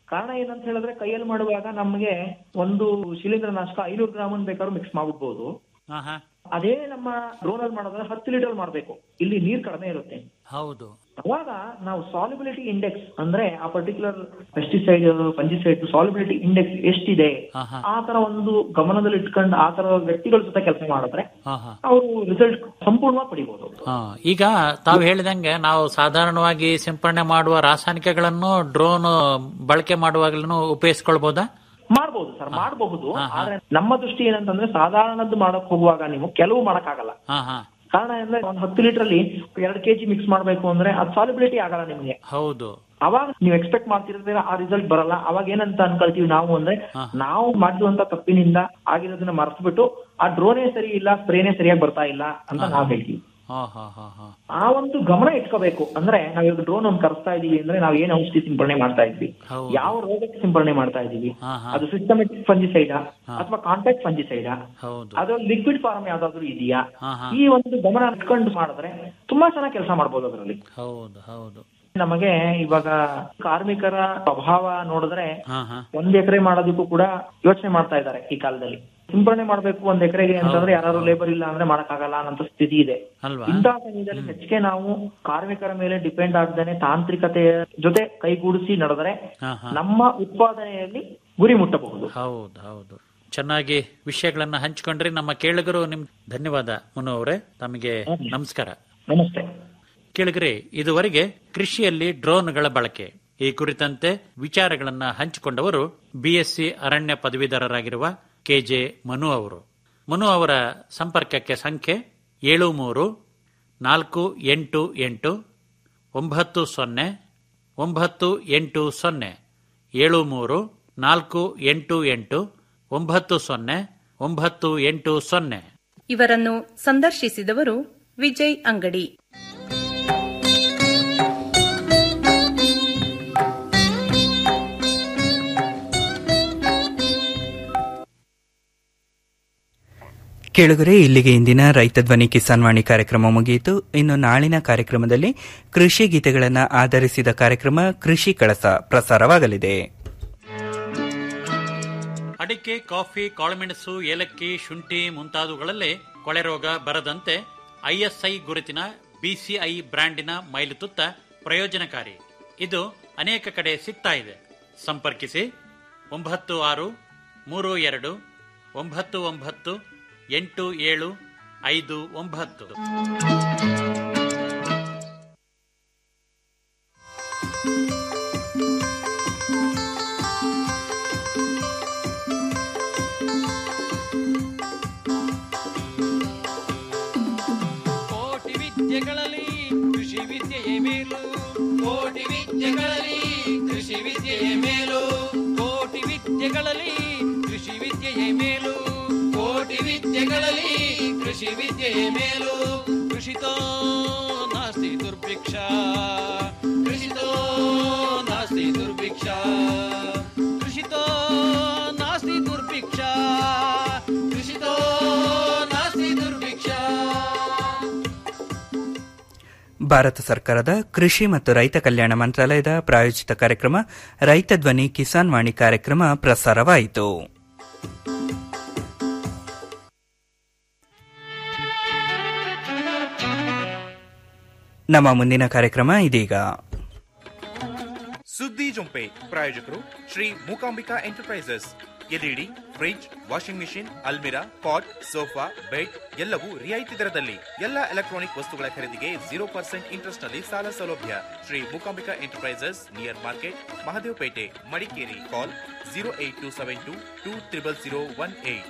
ಕಾರಣ ಏನಂತ ಹೇಳಿದ್ರೆ ಕೈಯಲ್ಲಿ ಮಾಡುವಾಗ ನಮಗೆ ಒಂದು ಶಿಲೀಂಧ್ರನಾಶಕ ಐನೂರು ಗ್ರಾಮ್ ಬೇಕಾದ್ರೂ ಮಿಕ್ಸ್ ಮಾಡ್ಬಿಡ್ಬೋದು ಹಾ ಹಾ ಅದೇ ನಮ್ಮ ಡ್ರೋನ್ ಅಲ್ಲಿ ಮಾಡೋದ್ರೆ ಹತ್ತು ಲೀಟರ್ ಮಾಡಬೇಕು ಇಲ್ಲಿ ನೀರ್ ಕಡಿಮೆ ಇರುತ್ತೆ ಹೌದು ಅವಾಗ ನಾವು ಸಾಲಿಬಿಲಿಟಿ ಇಂಡೆಕ್ಸ್ ಅಂದ್ರೆ ಆ particular pesticide fungicide solubility index ಎಷ್ಟಿದೆ ಹಾ ಹಾ ಆ ತರ ಒಂದು ಗಮನದಲ್ಲಿ ಇಟ್ಕೊಂಡು ಆ ತರ ವ್ಯಕ್ತಿಗಳ ಜೊತೆ ಕೆಲಸ ಮಾಡಿದ್ರೆ ಹಾ ಹಾ ಅವರು ರಿಸಲ್ಟ್ ಸಂಪೂರ್ಣವಾಗಿ ಪಡಿಬಹುದು ಹಾ, ಈಗ ತಾವು ಹೇಳಿದಂಗೆ ನಾವು ಸಾಧಾರಣವಾಗಿ ಸಿಂಪರಣೆ ಮಾಡುವ ರಾಸಾಯನಿಕಗಳನ್ನು ಡ್ರೋನ್ ಬಳಕೆ ಮಾಡುವಾಗಲೂ ಉಪಯೋಗಿಸ್ಕೊಳ್ಬಹುದಾ ಮಾಡ್ಬೋದು ಸರ್ ಮಾಡಬಹುದು ಆದ್ರೆ ನಮ್ಮ ದೃಷ್ಟಿ ಏನಂತಂದ್ರೆ ಸಾಧಾರಣದ್ದು ಮಾಡಕ್ ಹೋಗುವಾಗ ನೀವು ಕೆಲವು ಮಾಡಕ್ಕಾಗಲ್ಲ ಹಾ ಹಾ ಕಾರಣ ಅಂದ್ರೆ ಒಂದ್ ಹತ್ತು ಲೀಟರ್ ಅಲ್ಲಿ ಎರಡು ಕೆಜಿ ಮಿಕ್ಸ್ ಮಾಡ್ಬೇಕು ಅಂದ್ರೆ ಅದು ಸಾಲಿಬಿಲಿಟಿ ಆಗಲ್ಲ ನಿಮ್ಗೆ ಹೌದು ಅವಾಗ ನೀವು ಎಕ್ಸ್ಪೆಕ್ಟ್ ಮಾಡ್ತಿರ್ತೀರ ಆ ರಿಸಲ್ಟ್ ಬರಲ್ಲ ಅವಾಗ ಏನಂತ ಅನ್ಕೊಳ್ತೀವಿ ನಾವು ಅಂದ್ರೆ ನಾವು ಮಾಡಿರುವಂತ ತಪ್ಪಿನಿಂದ ಆಗಿರೋದನ್ನ ಮರೆಸ್ಬಿಟ್ಟು ಆ ಡ್ರೋನೇ ಸರಿ ಇಲ್ಲ ಸ್ಪ್ರೇನೇ ಸರಿಯಾಗಿ ಬರ್ತಾ ಇಲ್ಲ ಅಂತ ನಾವ್ ಹೇಳ್ತೀವಿ ಹಾ ಹಾ ಹಾ ಹಾ ಆ ಒಂದು ಗಮನ ಇಟ್ಕೋಬೇಕು ಅಂದ್ರೆ ನಾವ್ ಡ್ರೋನ್ ಒಂದು ಕರೆಸ್ತಾ ಇದೀವಿ ಅಂದ್ರೆ ನಾವ್ ಏನ್ ಔಷಧಿ ಸಿಂಪರಣೆ ಮಾಡ್ತಾ ಇದ್ವಿ ಹೌದು. ಯಾವ ರೋಗಕ್ಕೆ ಸಿಂಪರಣೆ ಮಾಡ್ತಾ ಇದೀವಿ ಹಾ ಹಾ ಅದು ಸಿಸ್ಟಮೆಟಿಕ್ ಫಂಜಿಸೈಡಾ ಅಥವಾ ಕಾಂಟ್ಯಾಕ್ಟ್ ಫಂಜಿಸೈಡಾ ಹೌದು ಅದು ಲಿಕ್ವಿಡ್ ಫಾರ್ಮ್ ಯಾವ್ದಾದ್ರು ಇದೆಯಾ ಹಾ ಹಾ ಈ ಒಂದು ಗಮನ ಇಟ್ಕೊಂಡು ಮಾಡಿದ್ರೆ ತುಂಬಾ ಚೆನ್ನಾಗಿ ಕೆಲಸ ಮಾಡ್ಬೋದು ಅದರಲ್ಲಿ ಹೌದು ಹೌದು ನಮಗೆ ಇವಾಗ ಕಾರ್ಮಿಕರ ಅಭಾವ ನೋಡಿದ್ರೆ ಹಾ ಹಾ ಒಂದ್ ಎಕರೆ ಮಾಡೋದಕ್ಕೂ ಕೂಡ ಯೋಚನೆ ಮಾಡ್ತಾ ಇದ್ದಾರೆ ಈ ಕಾಲದಲ್ಲಿ ಸಿಂಪರಣೆ ಮಾಡ್ಬೇಕು ಒಂದ್ ಎಕರೆಗೆ ಅಂತಂದ್ರೆ ಯಾರು ಲೇಬರ್ ಇಲ್ಲ ಅಂದ್ರೆ ಮಾಡಕ್ಕಾಗಲ್ಲ ಅನ್ನೋ ಸ್ಥಿತಿ ಇದೆ ಅಲ್ವಾ ಇಂತಹ ಸಮಯದಲ್ಲಿ ಹೆಚ್ಚಿಗೆ ನಾವು ಕಾರ್ಮಿಕರ ಮೇಲೆ ಡಿಪೆಂಡ್ ಆಗದೇನೆ ತಾಂತ್ರಿಕತೆಯ ಜೊತೆ ಕೈಗೂಡಿಸಿ ನಡೆದರೆ ಹಾ ಹಾ ನಮ್ಮ ಉತ್ಪಾದನೆಯಲ್ಲಿ ಗುರಿ ಮುಟ್ಟಬಹುದು ಹೌದು ಹೌದು ಚೆನ್ನಾಗಿ ವಿಷಯಗಳನ್ನ ಹಂಚಿಕೊಂಡ್ರಿ ನಮ್ಮ ಕೇಳುಗರು ನಿಮ್ ಧನ್ಯವಾದ ಮುನು ಅವರೇ ತಮಗೆ ನಮಸ್ಕಾರ ನಮಸ್ತೆ ಕೇಳಿಗ್ರಿ ಇದುವರೆಗೆ ಕೃಷಿಯಲ್ಲಿ ಡ್ರೋನ್ಗಳ ಬಳಕೆ ಈ ಕುರಿತಂತೆ ವಿಚಾರಗಳನ್ನ ಹಂಚಿಕೊಂಡವರು ಬಿಎಸ್ಸಿ ಅರಣ್ಯ ಪದವೀಧರರಾಗಿರುವ ಕೆಜೆ ಮನು ಅವರು ಮನು ಅವರ ಸಂಪರ್ಕಕ್ಕೆ ಸಂಖ್ಯೆ ಏಳು ಮೂರು ನಾಲ್ಕು ಎಂಟು ಎಂಟು ಒಂಬತ್ತು ಸೊನ್ನೆ ಒಂಬತ್ತು ಎಂಟು ಸೊನ್ನೆ ಏಳು ಮೂರು ನಾಲ್ಕು ಎಂಟು ಎಂಟು ಒಂಬತ್ತು ಸೊನ್ನೆ ಒಂಬತ್ತು ಎಂಟು ಸೊನ್ನೆ ಇವರನ್ನು ಸಂದರ್ಶಿಸಿದವರು ವಿಜಯ್ ಅಂಗಡಿ ಕೇಳುಗರೆ ಇಲ್ಲಿಗೆ ಇಂದಿನ ರೈತ ಧ್ವನಿ ಕಿಸಾನ್ ವಾಣಿ ಕಾರ್ಯಕ್ರಮ ಮುಗಿಯಿತು ಇನ್ನು ನಾಳಿನ ಕಾರ್ಯಕ್ರಮದಲ್ಲಿ ಕೃಷಿ ಗೀತೆಗಳನ್ನು ಆಧರಿಸಿದ ಕಾರ್ಯಕ್ರಮ ಕೃಷಿ ಕಳಸ ಪ್ರಸಾರವಾಗಲಿದೆ ಅಡಿಕೆ ಕಾಫಿ ಕಾಳುಮೆಣಸು ಏಲಕ್ಕಿ ಶುಂಠಿ ಮುಂತಾದವುಗಳಲ್ಲಿ ಕೊಳೆ ರೋಗ ಬರದಂತೆ ಐಎಸ್ಐ ಗುರುತಿನ ಬಿಸಿಐ ಬ್ರ್ಯಾಂಡಿನ ಮೈಲುತುತ್ತ ಪ್ರಯೋಜನಕಾರಿ ಇದು ಅನೇಕ ಕಡೆ ಸಿಗ್ತಾ ಇದೆ ಸಂಪರ್ಕಿಸಿ ಒಂಬತ್ತು ಆರು ಮೂರು ಎರಡು ಒಂಬತ್ತು ಒಂಬತ್ತು ಎಂಟು ಏಳು ಐದು ಒಂಬತ್ತು ಕೋಟಿ ವಿದ್ಯೆಗಳಲ್ಲಿ ಕೃಷಿ ವಿದ್ಯೆಯೇ ಮೇಲು ಕೋಟಿ ವಿದ್ಯೆಗಳಲ್ಲಿ ಕೃಷಿ ವಿದ್ಯೆಯೇ ಮೇಲು ಕೋಟಿ ವಿದ್ಯೆಗಳಲ್ಲಿ ಕೃಷಿ ವಿದ್ಯೆಯೇ ಮೇಲು ಕೋಟಿ ವಿದ್ಯೆಗಳಲ್ಲಿ ಕೃಷಿ ವಿದ್ಯೆಯೇ ಮೇಲು ಕೃಷಿತೋ ನಾಸ್ತಿ ದುರ್ಭಿಕ್ಷ ಕೃಷಿತೋ ನಾಸ್ತಿ ದುರ್ಭಿಕ್ಷ ಕೃಷಿತೋ ನಾಸ್ತಿ ದುರ್ಭಿಕ್ಷ ಕೃಷಿತೋ ನಾಸ್ತಿ ದುರ್ಭಿಕ್ಷ ಭಾರತ ಸರ್ಕಾರದ ಕೃಷಿ ಮತ್ತು ರೈತ ಕಲ್ಯಾಣ ಮಂತ್ರಾಲಯದ ಪ್ರಾಯೋಜಿತ ಕಾರ್ಯಕ್ರಮ ರೈತ ಧ್ವನಿ ಕಿಸಾನ್ ವಾಣಿ ಕಾರ್ಯಕ್ರಮ ಪ್ರಸಾರವಾಯಿತು ನಮ್ಮ ಮುಂದಿನ ಕಾರ್ಯಕ್ರಮ ಇದೀಗ ಸುದ್ದಿ ಜೊಂಪೆ ಪ್ರಾಯೋಜಕರು Shri Mookambika Enterprises LED fridge washing machine ಅಲ್ಮಿರಾ ಪಾಟ್ ಸೋಫಾ ಬೆಡ್ ಎಲ್ಲವೂ ರಿಯಾಯಿತಿ ದರದಲ್ಲಿ ಎಲ್ಲ ಎಲೆಕ್ಟ್ರಾನಿಕ್ ವಸ್ತುಗಳ ಖರೀದಿಗೆ ಜೀರೋ ಪರ್ಸೆಂಟ್ ಇಂಟ್ರೆಸ್ಟ್ ನಲ್ಲಿ ಸಾಲ ಸೌಲಭ್ಯ Shri Mookambika Enterprises near market Mahadevpet Madikeri call zero eight two seven two two triple zero one eight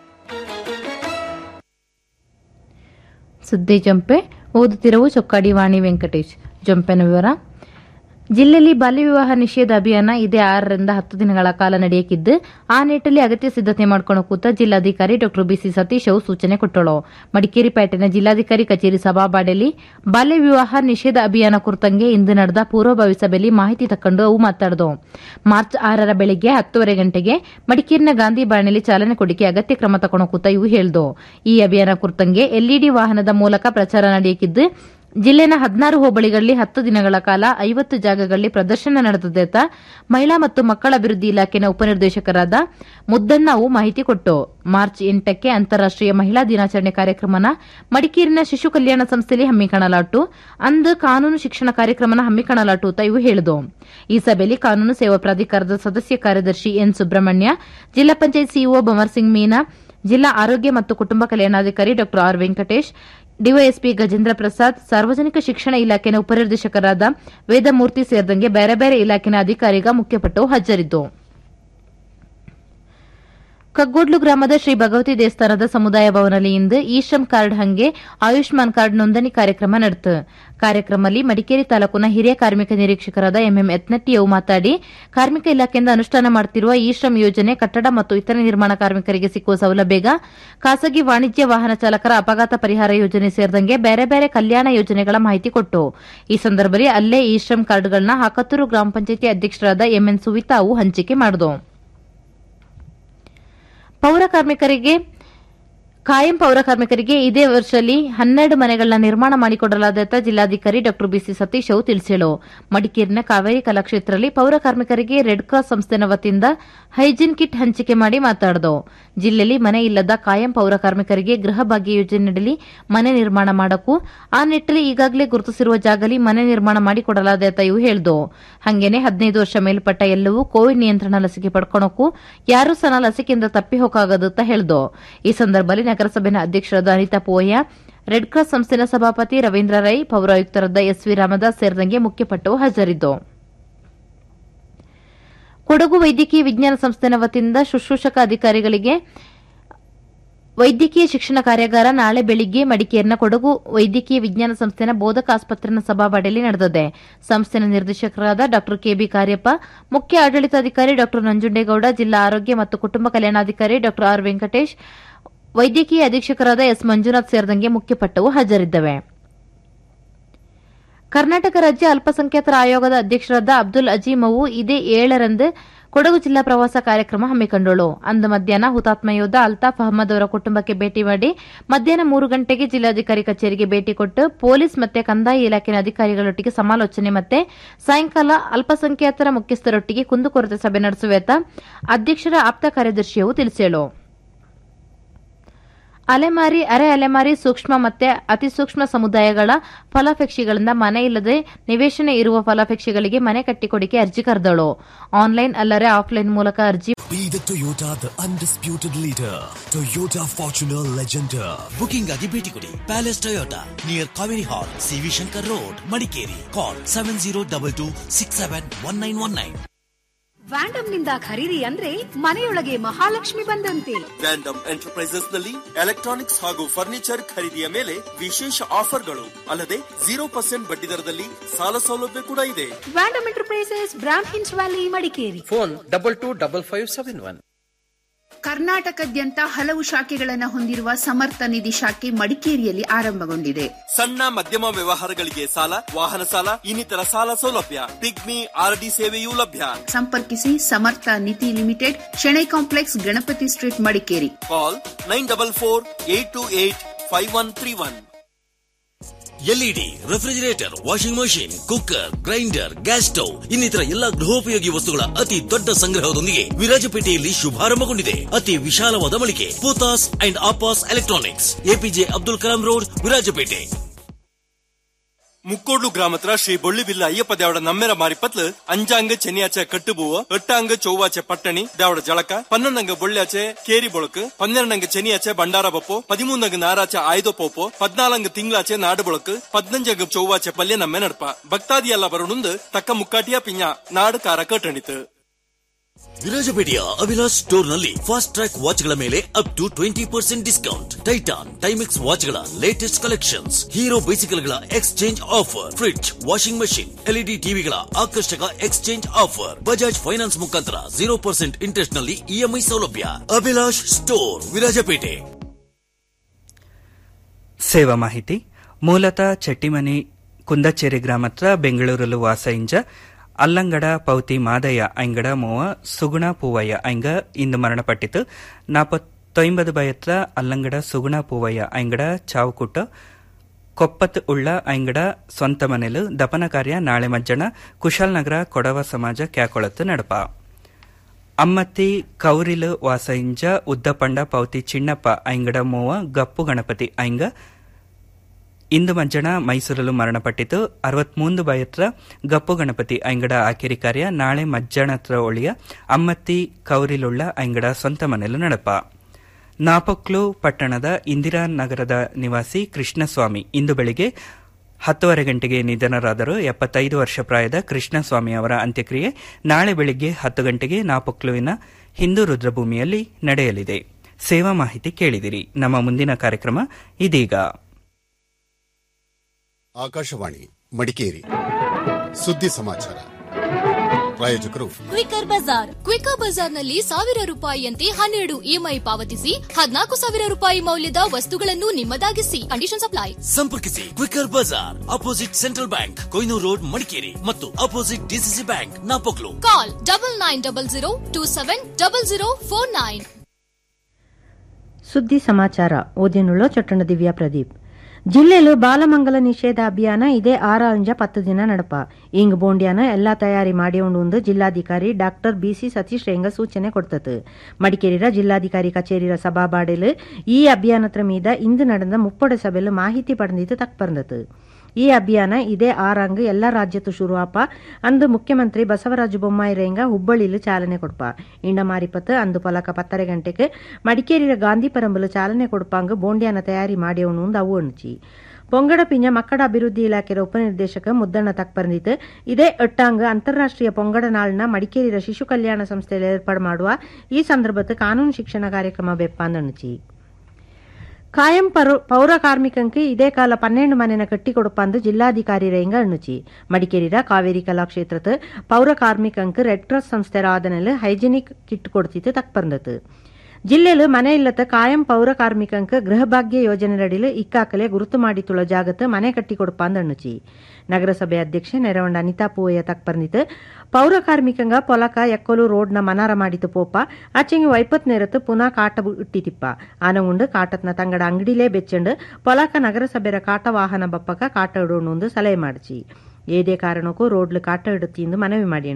ಸುದ್ದಿ ಜಂಪೆ ಓದುತ್ತಿರುವ ಚೊಕ್ಕಾಡಿ ವಾಣಿ ವೆಂಕಟೇಶ್ ಜಂಪೆನ ವಿವರ ಜಿಲ್ಲೆಯಲ್ಲಿ ಬಾಲ್ಯ ವಿವಾಹ ನಿಷೇಧ ಅಭಿಯಾನ ಇದೇ ಆರರಿಂದ ಹತ್ತು ದಿನಗಳ ಕಾಲ ನಡೆಯಕಿದ್ದು ಆ ನಿಟ್ಟಲ್ಲಿ ಅಗತ್ಯ ಸಿದ್ಧತೆ ಮಾಡ್ಕೊಂಡು ಕೂತ ಜಿಲ್ಲಾಧಿಕಾರಿ ಡಾ ಬಿಸಿ ಸತೀಶ್ ಅವು ಸೂಚನೆ ಕೊಟ್ಟಳು ಮಡಿಕೇರಿ ಪೇಟೆನ ಜಿಲ್ಲಾಧಿಕಾರಿ ಕಚೇರಿ ಸಭಾಬಾಡೆಯಲ್ಲಿ ಬಾಲ್ಯ ವಿವಾಹ ನಿಷೇಧ ಅಭಿಯಾನ ಕುರಿತಂಗೆ ಇಂದು ನಡೆದ ಪೂರ್ವಭಾವಿ ಸಭೆಯಲ್ಲಿ ಮಾಹಿತಿ ತಕೊಂಡು ಅವು ಮಾತಾಡಿದವು ಮಾರ್ಚ್ ಆರರ ಬೆಳಿಗ್ಗೆ ಹತ್ತುವರೆ ಗಂಟೆಗೆ ಮಡಿಕೇರಿನ ಗಾಂಧಿ ಬಾಣೆಯಲ್ಲಿ ಚಾಲನೆ ಕೊಡಿಕೆ ಅಗತ್ಯ ಕ್ರಮ ತಕೊಂಡು ಕೂತ ಇವು ಹೇಳ್ದು ಈ ಅಭಿಯಾನ ಕುರಿತಂಗೆ ಎಲ್ಇಡಿ ವಾಹನದ ಮೂಲಕ ಪ್ರಚಾರ ನಡೆಯಕಿದ್ದು ಜಿಲ್ಲೆನ ಹದಿನಾರು ಹೋಬಳಿಗಳಲ್ಲಿ ಹತ್ತು ದಿನಗಳ ಕಾಲ ಐವತ್ತು ಜಾಗಗಳಲ್ಲಿ ಪ್ರದರ್ಶನ ನಡೆದಿದೆ ಅಂತ ಮಹಿಳಾ ಮತ್ತು ಮಕ್ಕಳ ಅಭಿವೃದ್ಧಿ ಇಲಾಖೆನ ಉಪನಿರ್ದೇಶಕರಾದ ಮುದ್ದಣ್ಣವು ಮಾಹಿತಿ ಕೊಟ್ಟು ಮಾರ್ಚ್ ಎಂಟಕ್ಕೆ ಅಂತಾರಾಷ್ಟೀಯ ಮಹಿಳಾ ದಿನಾಚರಣೆ ಕಾರ್ಯಕ್ರಮನ ಮಡಿಕೇರಿನ ಶಿಶು ಕಲ್ಯಾಣ ಸಂಸ್ಥೆಯಲ್ಲಿ ಹಮ್ಮಿಕೊಳ್ಳಲಾಟು ಅಂದು ಕಾನೂನು ಶಿಕ್ಷಣ ಕಾರ್ಯಕ್ರಮನ ಹಮ್ಮಿಕೊಳ್ಳಲಾಟು ಅಂತ ಇವು ಹೇಳಿದು ಈ ಸಭೆಯಲ್ಲಿ ಕಾನೂನು ಸೇವಾ ಪ್ರಾಧಿಕಾರದ ಸದಸ್ಯ ಕಾರ್ಯದರ್ಶಿ ಎನ್ ಸುಬ್ರಹ್ಮಣ್ಯ ಜಿಲ್ಲಾ ಪಂಚಾಯತ್ ಸಿಇಒ ಭಮರ್ ಸಿಂಗ್ ಮೀನಾ ಜಿಲ್ಲಾ ಆರೋಗ್ಯ ಮತ್ತು ಕುಟುಂಬ ಕಲ್ಯಾಣಾಧಿಕಾರಿ ಡಾ ಆರ್ ವೆಂಕಟೇಶ್ ಡಿವೈಎಸ್ಪಿ ಗಜೇಂದ್ರ ಪ್ರಸಾದ್ ಸಾರ್ವಜನಿಕ ಶಿಕ್ಷಣ ಇಲಾಖೆನ ಉಪನಿರ್ದೇಶಕರಾದ ವೇದಮೂರ್ತಿ ಸೇರಿದಂಗೆ ಬೇರೆ ಬೇರೆ ಇಲಾಖೆನ ಅಧಿಕಾರಿಗ ಮುಖ್ಯಪಟ್ಟು ಹಾಜರಿದ್ದು ಕಗ್ಗೋಡ್ಲು ಗ್ರಾಮದ ಶ್ರೀ ಭಗವತಿ ದೇವಸ್ಥಾನದ ಸಮುದಾಯ ಭವನದಲ್ಲಿ ಇಂದು ಇ ಶ್ರಮ್ ಕಾರ್ಡ್ ಹಂಗೆ ಆಯುಷ್ಮಾನ್ ಕಾರ್ಡ್ ನೋಂದಣಿ ಕಾರ್ಯಕ್ರಮ ನಡೆತು ಕಾರ್ಯಕ್ರಮದಲ್ಲಿ ಮಡಿಕೇರಿ ತಾಲೂಕಿನ ಹಿರಿಯ ಕಾರ್ಮಿಕ ನಿರೀಕ್ಷಕರಾದ ಎಂಎಂ ಯತ್ನಟ್ಟಿಯವು ಮಾತಾಡಿ ಕಾರ್ಮಿಕ ಇಲಾಖೆಯಿಂದ ಅನುಷ್ಠಾನ ಮಾಡುತ್ತಿರುವ ಇ ಶ್ರಮ್ ಯೋಜನೆ ಕಟ್ಟಡ ಮತ್ತು ಇತರೆ ನಿರ್ಮಾಣ ಕಾರ್ಮಿಕರಿಗೆ ಸಿಕ್ಕುವ ಸೌಲಭ್ಯ ಖಾಸಗಿ ವಾಣಿಜ್ಯ ವಾಹನ ಚಾಲಕರ ಅಪಘಾತ ಪರಿಹಾರ ಯೋಜನೆ ಸೇರಿದಂಗೆ ಬೇರೆ ಬೇರೆ ಕಲ್ಯಾಣ ಯೋಜನೆಗಳ ಮಾಹಿತಿ ಕೊಟ್ಟು ಈ ಸಂದರ್ಭದಲ್ಲಿ ಅಲ್ಲೇ ಇ ಶ್ರಮ್ ಕಾರ್ಡ್ಗಳನ್ನ ಹಾಕತ್ತೂರು ಗ್ರಾಮ ಪಂಚಾಯಿತಿ ಅಧ್ಯಕ್ಷರಾದ ಎಂಎನ್ ಸುವಿತಾ ಅವು ಹಂಚಿಕೆ ಮಾಡಿದು ಪೌರ ಕಾರ್ಮಿಕರಿಗೆ ಕಾಯಂ ಪೌರ ಕಾರ್ಮಿಕರಿಗೆ ಇದೇ ವರ್ಷದಲ್ಲಿ ಹನ್ನೆರಡು ಮನೆಗಳನ್ನ ನಿರ್ಮಾಣ ಮಾಡಿಕೊಡಲಾದ ಜಿಲ್ಲಾಧಿಕಾರಿ ಡಾ ಬಿಸಿ ಸತೀಶ್ ಅವು ತಿಳಿಸಿಳು ಮಡಿಕೇರಿನ ಕಾವೇರಿ ಕಲಾಕ್ಷೇತ್ರದಲ್ಲಿ ಪೌರ ಕಾರ್ಮಿಕರಿಗೆ ರೆಡ್ ಕ್ರಾಸ್ ಸಂಸ್ಥೆನ ವತಿಯಿಂದ ಹೈಜಿನ್ ಕಿಟ್ ಹಂಚಿಕೆ ಮಾಡಿ ಮಾತಾಡಿದು ಜಿಲ್ಲೆಯಲ್ಲಿ ಮನೆ ಇಲ್ಲದ ಕಾಯಂ ಪೌರ ಕಾರ್ಮಿಕರಿಗೆ ಗೃಹ ಭಾಗ್ಯ ಯೋಜನೆಯಡಿ ಮನೆ ನಿರ್ಮಾಣ ಮಾಡಕ್ಕೂ ಆ ನಿಟ್ಟಲ್ಲಿ ಈಗಾಗಲೇ ಗುರುತಿಸಿರುವ ಜಾಗಲಿ ಮನೆ ನಿರ್ಮಾಣ ಮಾಡಿಕೊಡಲಾದ ಇವು ಹೇಳಿದು ಹಂಗೇನೆ ಹದಿನೈದು ವರ್ಷ ಮೇಲ್ಪಟ್ಟ ಎಲ್ಲವೂ ಕೋವಿಡ್ ನಿಯಂತ್ರಣ ಲಸಿಕೆ ಪಡ್ಕೊಳಕ್ಕೂ ಯಾರೂ ಸಹ ಲಸಿಕೆಯಿಂದ ತಪ್ಪಿ ಹೋಗಾಗದು ಅಂತ ಹೇಳಿದು ಈ ಸಂದರ್ಭದಲ್ಲಿ ನಗರಸಭೆನ ಅಧ್ಯಕ್ಷರಾದ ಅನಿತಾ ಪೋಯ ರೆಡ್ ಕ್ರಾಸ್ ಸಂಸ್ಥೆನ ಸಭಾಪತಿ ರವೀಂದ್ರ ರೈ ಪೌರಾಯುಕ್ತರಾದ ಎಸ್ವಿ ರಾಮದಾಸ್ ಸೇರಿದಂಗೆ ಮುಖ್ಯಪಟ್ಟು ಹಾಜರಿದ್ದು ಕೊಡಗು ವೈದ್ಯಕೀಯ ವಿಜ್ಞಾನ ಸಂಸ್ಥೆನ ವತಿಯಿಂದ ಶುಶ್ರೂಷಕ ಅಧಿಕಾರಿಗಳಿಗೆ ವೈದ್ಯಕೀಯ ಶಿಕ್ಷಣ ಕಾರ್ಯಾಗಾರ ನಾಳೆ ಬೆಳಿಗ್ಗೆ ಮಡಿಕೇರಿನ ಕೊಡಗು ವೈದ್ಯಕೀಯ ವಿಜ್ಞಾನ ಸಂಸ್ಥೆನ ಬೋಧಕ ಆಸ್ಪತ್ರೆನ ಸಭಾವಾಡಿಯಲ್ಲಿ ನಡೆದಿದೆ ಸಂಸ್ಥೆನ ನಿರ್ದೇಶಕರಾದ ಡಾ ಕೆಬಿ ಕಾರ್ಯಪ್ಪ ಮುಖ್ಯ ಆಡಳಿತಾಧಿಕಾರಿ ಡಾ ನಂಜುಂಡೇಗೌಡ ಜಿಲ್ಲಾ ಆರೋಗ್ಯ ಮತ್ತು ಕುಟುಂಬ ಕಲ್ಯಾಣಾಧಿಕಾರಿ ಡಾ ಆರ್ ವೆಂಕಟೇಶ್ ವೈದ್ಯಕೀಯ ಅಧೀಕ್ಷಕರಾದ ಎಸ್ ಮಂಜುನಾಥ್ ಸೇರಿದಂಗೆ ಮುಖ್ಯಪಟ್ಟವು ಹಾಜರಿದ್ದವೆ ಕರ್ನಾಟಕ ರಾಜ್ಯ ಅಲ್ಪಸಂಖ್ಯಾತರ ಆಯೋಗದ ಅಧ್ಯಕ್ಷರಾದ ಅಬ್ದುಲ್ ಅಜೀಮವು ಇದೇ ಏಳರಂದು ಕೊಡಗು ಜಿಲ್ಲಾ ಪ್ರವಾಸ ಕಾರ್ಯಕ್ರಮ ಹಮ್ಮಿಕೊಂಡಳು ಅಂದು ಮಧ್ಯಾಹ್ನ ಹುತಾತ್ಮ ಯೋಧ ಅಲ್ತಾಫ್ ಅಹಮದ್ ಅವರ ಕುಟುಂಬಕ್ಕೆ ಭೇಟಿ ಮಾಡಿ ಮಧ್ಯಾಹ್ನ ಮೂರು ಗಂಟೆಗೆ ಜಿಲ್ಲಾಧಿಕಾರಿ ಕಚೇರಿಗೆ ಭೇಟಿ ಕೊಟ್ಟು ಪೊಲೀಸ್ ಮತ್ತೆ ಕಂದಾಯ ಇಲಾಖೆಯ ಅಧಿಕಾರಿಗಳೊಟ್ಟಿಗೆ ಸಮಾಲೋಚನೆ ಮತ್ತೆ ಸಾಯಂಕಾಲ ಅಲ್ಪಸಂಖ್ಯಾತರ ಮುಖ್ಯಸ್ಥರೊಟ್ಟಿಗೆ ಕುಂದುಕೊರತೆ ಸಭೆ ನಡೆಸುವೇತ ಅಧ್ಯಕ್ಷರ ಆಪ್ತ ಕಾರ್ಯದರ್ಶಿಯವು ತಿಳಿಸೇಳು ಅಲೆಮಾರಿ ಅರೆ ಅಲೆಮಾರಿ ಸೂಕ್ಷ್ಮ ಮತ್ತೆ ಅತಿ ಸೂಕ್ಷ್ಮ ಸಮುದಾಯಗಳ ಫಲಾಪೇಕ್ಷಿಗಳಿಂದ ಮನೆ ಇಲ್ಲದೆ ನಿವೇಶನ ಇರುವ ಫಲಾಪೇಕ್ಷಿಗಳಿಗೆ ಮನೆ ಕಟ್ಟಿಕೊಡಿಕೆ ಅರ್ಜಿ ಕರೆದಳು ಆನ್ಲೈನ್ ಅಲ್ಲದೆ ಆಫ್ಲೈನ್ ಮೂಲಕ ಅರ್ಜಿ Be the Toyota, the undisputed leader. Toyota Fortuner Legender. Booking ಆಗಿ ಭೇಟಿ ಕೊಡಿ palace Toyota near Kaveri hall CV Shankar road Madikeri call seven zero double two six seven one nine one nine Vandam ನಿಂದ ಖರೀದಿ ಅಂದ್ರೆ ಮನೆಯೊಳಗೆ ಮಹಾಲಕ್ಷ್ಮಿ ಬಂದಂತೆ ವ್ಯಾಂಡಮ್ ಎಂಟರ್ಪ್ರೈಸಸ್ ನಲ್ಲಿ ಎಲೆಕ್ಟ್ರಾನಿಕ್ಸ್ ಹಾಗೂ ಫರ್ನಿಚರ್ ಖರೀದಿಯ ಮೇಲೆ ವಿಶೇಷ ಆಫರ್ಗಳು ಅಲ್ಲದೆ ಜೀರೋ ಪರ್ಸೆಂಟ್ ಬಡ್ಡಿ ದರದಲ್ಲಿ ಸಾಲ ಸೌಲಭ್ಯ ಕೂಡ ಇದೆ ವ್ಯಾಂಡಮ್ ಎಂಟರ್ಪ್ರೈಸಸ್ ಬ್ರಾಮ್ ಹಿನ್ಸ್ valley Madikeri phone double two double five seven one ಕರ್ನಾಟಕದ್ಯಂತ ಹಲವು ಶಾಖೆಗಳನ್ನು ಹೊಂದಿರುವ ಸಮರ್ಥ ನಿಧಿ ಶಾಖೆ ಮಡಿಕೇರಿಯಲ್ಲಿ ಆರಂಭಗೊಂಡಿದೆ ಸಣ್ಣ ಮಧ್ಯಮ ವ್ಯವಹಾರಗಳಿಗೆ ಸಾಲ ವಾಹನ ಸಾಲ ಇನ್ನಿತರ ಸಾಲ ಸೌಲಭ್ಯ ಪಿಗ್ಮಿ ಆರ್ಡಿ ಸೇವೆಯೂ ಲಭ್ಯ ಸಂಪರ್ಕಿಸಿ Samarth Nidhi Limited Shenoy complex Ganapati street Madikeri call nine double four eight two eight five one three one LED refrigerator washing machine cooker grinder gas stove ಇನ್ನಿತರ ಎಲ್ಲಾ ಗೃಹೋಪಯೋಗಿ ವಸ್ತುಗಳ ಅತಿ ದೊಡ್ಡ ಸಂಗ್ರಹದೊಂದಿಗೆ ವಿರಾಜಪೇಟೆಯಲ್ಲಿ ಶುಭಾರಂಭಗೊಂಡಿದೆ ಅತಿ ವಿಶಾಲವಾದ ಮಳಿಗೆ Poothas and Appas electronics APJ Abdul Kalam road Virajpet Mukkodlu ಗ್ರಾಮತ್ರ ಶ್ರೀ ಬೊಳ್ಳಿಬಿಲ್ಲ ಅಯ್ಯಪ್ಪ ದೇವಡ ನಮ್ಮೆರ ಮಾರಿಪತ್ಲು ಅಂಜಾಂಗ ಚೆನ್ನಿಯಾಚೆ ಕಟ್ಟುಬೂವ ಎಟ್ಟಾಂಗ ಚೌವಾಚೆ ಪಟ್ಟಣಿ ದೇವಡ ಜಳಕ ಪನ್ನೊಂದಂಗ ಬೊಳ್ಳ್ಯಾಚೆ ಕೇರಿ ಬೊಳಕು ಪನ್ನೆರಡಂಗ ಚೆನ್ನಿಯಾಚೆ ಬಂಡಾರ ಬಪ್ಪು ಪದಿಮೂನಂಗ ನಾರಾಚೆ ಆಯ್ದೋ ಪೋಪು ಪದ್ನಾಲಂಗ ತಿಂಗಳಾಚೆ ನಾಡು ಬೊಳಕು ಪದ್ನಂಜಂಗ ಚೌವಾಚೆ ಪಲ್ಯ ನಮ್ಮೆ ನಡ್ಪ ಭಕ್ತಾದಿ ಎಲ್ಲ ಬರೋಣುಂದು ತಕ್ಕ ಮುಕ್ಕಾಟಿಯ ಪಿಂಜ ನಾಡು ಕಾರ ಕಟ್ಟಣಿತು ವಿರಾಜಪೇಟೆಯ ಅಭಿಲಾಷ್ ಸ್ಟೋರ್ ನಲ್ಲಿ ಫಾಸ್ಟ್ ಟ್ರ್ಯಾಕ್ ವಾಚ್ ಗಳ ಮೇಲೆ up to twenty percent discount Titan Timex watch ಗಳ ಲೇಟೆಸ್ಟ್ ಕಲೆಕ್ಷನ್ಸ್ ಹೀರೋ ಬೈಸಿಕಲ್ ಗಳ exchange offer fridge washing machine LED ಟಿವಿಗಳ ಆಕರ್ಷಕ ಎಕ್ಸ್ಚೇಂಜ್ ಆಫರ್ ಬಜಾಜ್ ಫೈನಾನ್ಸ್ ಮುಖಾಂತರ ಜೀರೋ ಪರ್ಸೆಂಟ್ ಇಂಟ್ರೆಸ್ಟ್ ನಲ್ಲಿ ಇಎಂಐ ಸೌಲಭ್ಯ ಅಭಿಲಾಷ್ ಸ್ಟೋರ್ ವಿರಾಜಪೇಟೆ ಸೇವಾ ಮಾಹಿತಿ ಮೂಲತಃ ಚೆಟ್ಟಿಮನಿ ಕುಂದಚೇರಿ ಗ್ರಾಮತ್ರ ಬೆಂಗಳೂರಲು ವಾಸ ಇಂಜ ಅಲ್ಲಂಗಡ ಪೌತಿ ಮಾದಯ್ಯ ಐಂಗಡ ಮೂವ ಸುಗುಣ ಪೂವಯ್ಯ ಐಂಗ ಇಂದು ಮರಣಪಟ್ಟಿತು ನಾಪತ್ತೊಂಬದು ಬಯತ್ರ ಅಲ್ಲಂಗಡ ಸುಗುಣ ಪೂವಯ್ಯ ಐಂಗಡ ಚಾವುಕುಟ್ಟ ಕೊಪ್ಪತ್ ಉಳ್ಳ ಐಂಗಡ ಸ್ವಂತ ಮನೆಲು ದಪನ ಕಾರ್ಯ ನಾಳೆ ಮಜ್ಜನ ಕುಶಾಲ್ನಗರ ಕೊಡವ ಸಮಾಜ ಕ್ಯಾಕೊಳತ್ತು ನಡಪ ಅಮ್ಮತ್ತಿ ಕೌರಿಲು ವಾಸ ಇಂಜ ಉದ್ದಪಂಡ ಪೌತಿ ಚಿಣ್ಣಪ್ಪ ಐಂಗಡ ಮೂವ ಗಪ್ಪು ಗಣಪತಿ ಐಂಗ ಇಂದು ಮಜ್ಜನ ಮೈಸೂರಲು ಮರಣಪಟ್ಟಿತು ಅರವತ್ಮೂಂದು ಬಯತ್ರ ಗಪ್ಪು ಗಣಪತಿ ಐಂಗಡ ಆಕೆರಿ ಕಾರ್ಯ ನಾಳೆ ಮಜ್ಜನತ್ರ ಒಳಿಯ ಅಮ್ಮತ್ತಿ ಕೌರಿಲುಳ್ಳ ಐಂಗಡ ಸ್ವಂತ ಮನೆಲು ನಡಪ ನಾಪಕ್ಲು ಪಟ್ಟಣದ ಇಂದಿರಾನಗರದ ನಿವಾಸಿ ಕೃಷ್ಣಸ್ವಾಮಿ ಇಂದು ಬೆಳಿಗ್ಗೆ ಹತ್ತುವರೆ ಗಂಟೆಗೆ ನಿಧನರಾದರು ಎಪ್ಪತ್ತೈದು ವರ್ಷ ಪ್ರಾಯದ ಕೃಷ್ಣಸ್ವಾಮಿ ಅವರ ಅಂತ್ಯಕ್ರಿಯೆ ನಾಳೆ ಬೆಳಿಗ್ಗೆ ಹತ್ತು ಗಂಟೆಗೆ ನಾಪಕ್ಲುವಿನ ಹಿಂದೂ ರುದ್ರಭೂಮಿಯಲ್ಲಿ ನಡೆಯಲಿದೆ ಸೇವಾ ಮಾಹಿತಿ ಕೇಳಿದಿರಿ ನಮ್ಮ ಮುಂದಿನ ಕಾರ್ಯಕ್ರಮ ಇದೀಗ ಆಕಾಶವಾಣಿ ಮಡಿಕೇರಿ ಸುದ್ದಿ ಸಮಾಚಾರ ಪ್ರಾಯೋಜಕರು ಕ್ವಿಕರ್ ಬಜಾರ್ ಕ್ವಿಕರ್ ಬಜಾರ್ನಲ್ಲಿ ಸಾವಿರ ರೂಪಾಯಿಯಂತೆ ಹನ್ನೆರಡು ಇಎಂಐ ಪಾವತಿಸಿ ಹದಿನಾಲ್ಕು ಸಾವಿರ ರೂಪಾಯಿ ಮೌಲ್ಯದ ವಸ್ತುಗಳನ್ನು ನಿಮ್ಮದಾಗಿಸಿ ಕಂಡೀಷನ್ ಅಪ್ಲೈ ಸಂಪರ್ಕಿಸಿ ಕ್ವಿಕರ್ ಬಜಾರ್ opposite central bank Kohinoor road Madikeri ಮತ್ತು opposite DCC bank Napoklu call double nine double zero two seven double zero four nine ಸುದ್ದಿ ಸಮಾಚಾರ ಓದಿನುಳ್ಳೋ ಚೊಟ್ಟಣ ದಿವ್ಯಾ ಪ್ರದೀಪ್ ಜಿಲ್ಲೆಲು ಬಾಲಮಂಗಲ ನಿಷೇಧ ಅಭಿಯಾನ ಇದೇ ಆರಂಜ ಪತ್ತು ದಿನ ನಡಪ ಇಂಗ್ ಬೋಂಡ್ಯಾನ ಎಲ್ಲಾ ತಯಾರಿ ಮಾಡಿಕೊಂಡು ಜಿಲ್ಲಾಧಿಕಾರಿ ಡಾಕ್ಟರ್ ಬಿಸಿ ಸತೀಶ್ ರೇಂಗ ಸೂಚನೆ ಕೊಡ್ತತು ಮಡಿಕೇರಿರ ಜಿಲ್ಲಾಧಿಕಾರಿ ಕಚೇರಿರ ಸಭಾಬಾಡೆಲು ಈ ಅಭಿಯಾನತ್ರ ಮೀದ ಇಂದು ನಡೆದ ಮುಪ್ಪೊಡೆ ಸಭೆಲು ಮಾಹಿತಿ ಪಡೆದಿದ್ದು ತಕ್ ಬಂದತು ಈ ಅಭಿಯಾನ ಇದೇ ಆರಂಗ್ ಎಲ್ಲಾ ರಾಜ್ಯತ್ತು ಶುರುವಾಪ ಅಂದು ಮುಖ್ಯಮಂತ್ರಿ ಬಸವರಾಜ ಬೊಮ್ಮಾಯಿ ರೇಂಗ ಹುಬ್ಬಳ್ಳಿಲು ಚಾಲನೆ ಕೊಡ್ಪ ಇಂಡ ಮಾರಿಪತ್ತು ಅಂದು ಪಲಕ ಪತ್ತರೆ ಗಂಟೆಗೆ ಮಡಿಕೇರಿಯ ಗಾಂಧಿ ಪರಂಬಲು ಚಾಲನೆ ಕೊಡ್ಪಾಂಗ್ ಬೋಂಡ್ಯಾನ ತಯಾರಿ ಮಾಡ್ಯವನು ಅವು ಅಣಚಿ ಪೊಂಗಡ ಪಿಂಜ ಮಕ್ಕಳ ಅಭಿವೃದ್ಧಿ ಇಲಾಖೆಯ ಉಪನಿರ್ದೇಶಕ ಮುದ್ದಣ್ಣ ತಕ್ಪರ್ನಿತ್ ಇದೇ ಎಟ್ಟಾಂಗ್ ಅಂತಾರಾಷ್ಟ್ರೀಯ ಪೊಂಗಡ ನಾಳ್ನ ಮಡಿಕೇರಿಯ ಶಿಶು ಕಲ್ಯಾಣ ಸಂಸ್ಥೆಯಲ್ಲಿ ಏರ್ಪಾಡು ಮಾಡುವ ಈ ಸಂದರ್ಭದ ಕಾನೂನು ಶಿಕ್ಷಣ ಕಾರ್ಯಕ್ರಮ ಬೆಪ್ಪಾಂದಣಚಿ ಕಾಯಂ ಪೌರ ಕಾರ್ಮಿಕಂಗೆ ಇದೇ ಕಾಲ ಪನ್ನೆಂಡು ಮನೆನ ಕಟ್ಟಿ ಕೊಡುಪಂದು ಜಿಲ್ಲಾಧಿಕಾರಿ ರೇಂಗ ಅಣ್ಣುಚಿ ಮಡಿಕೇರಿರ ಕಾವೇರಿ ಕಲಾಕ್ಷೇತ್ರದ ಪೌರ ಕಾರ್ಮಿಕಂಕ್ ರೆಡ್ ಕ್ರಾಸ್ ಸಂಸ್ಥೆ ಆದನೆಲ್ ಹೈಜಿನಿಕ್ ಕಿಟ್ ಕೊಡ್ತಿತ್ತು ತಕ್ಪರ್ந்தது ಜಿಲ್ಲೆಲು ಮನೆ ಇಲ್ಲದ ಕಾಯಂ ಪೌರ ಕಾರ್ಮಿಕಂಕ ಗೃಹಭಾಗ್ಯ ಯೋಜನೆಯಡಿಲು ಇಕ್ಕಾಕಲೆ ಗುರುತು ಮಾಡಿತುಳ ಜಾಗತ್ ಮನೆ ಕಟ್ಟಿ ಕೊಡುಪಾಂದ ಅಣ್ಣುಚಿ ನಗರಸಭೆ ಅಧ್ಯಕ್ಷೆ ನೆರವಂಡ ಅನಿತಾ ಪೂವಯ್ಯ ತಕ್ಪರ್ನಿತ್ ಪೌರ ಕಾರ್ಮಿಕಂಗ ಪೊಲಕ ಎಕ್ಕೊಲು ರೋಡ್ನ ಮನಾರ ಮಾಡಿತು ಪೋಪ ಆಚೆಂಗಿ ವೈಪತ್ ನೇರತ್ತು ಪುನಃ ಕಾಟ ಇಟ್ಟಿತಿಪ್ಪ ಆನಗುಂಡು ಕಾಟತ್ನ ತಂಗಡ ಅಂಗಡಿಲೇ ಬೆಚ್ಚಂಡು ಪೊಲಕ ನಗರಸಭೆರ ಕಾಟ ವಾಹನ ಬಪ್ಪಕ ಕಾಟ ಇಡೋಣ ಸಲಹೆ ಮಾಡಿಚಿ ಏದೇ ಕಾರಣಕ್ಕೂ ರೋಡ್ಲು ಕಾಟ ಇಡುತ್ತಿ ಮನವಿ ಮಾಡಿ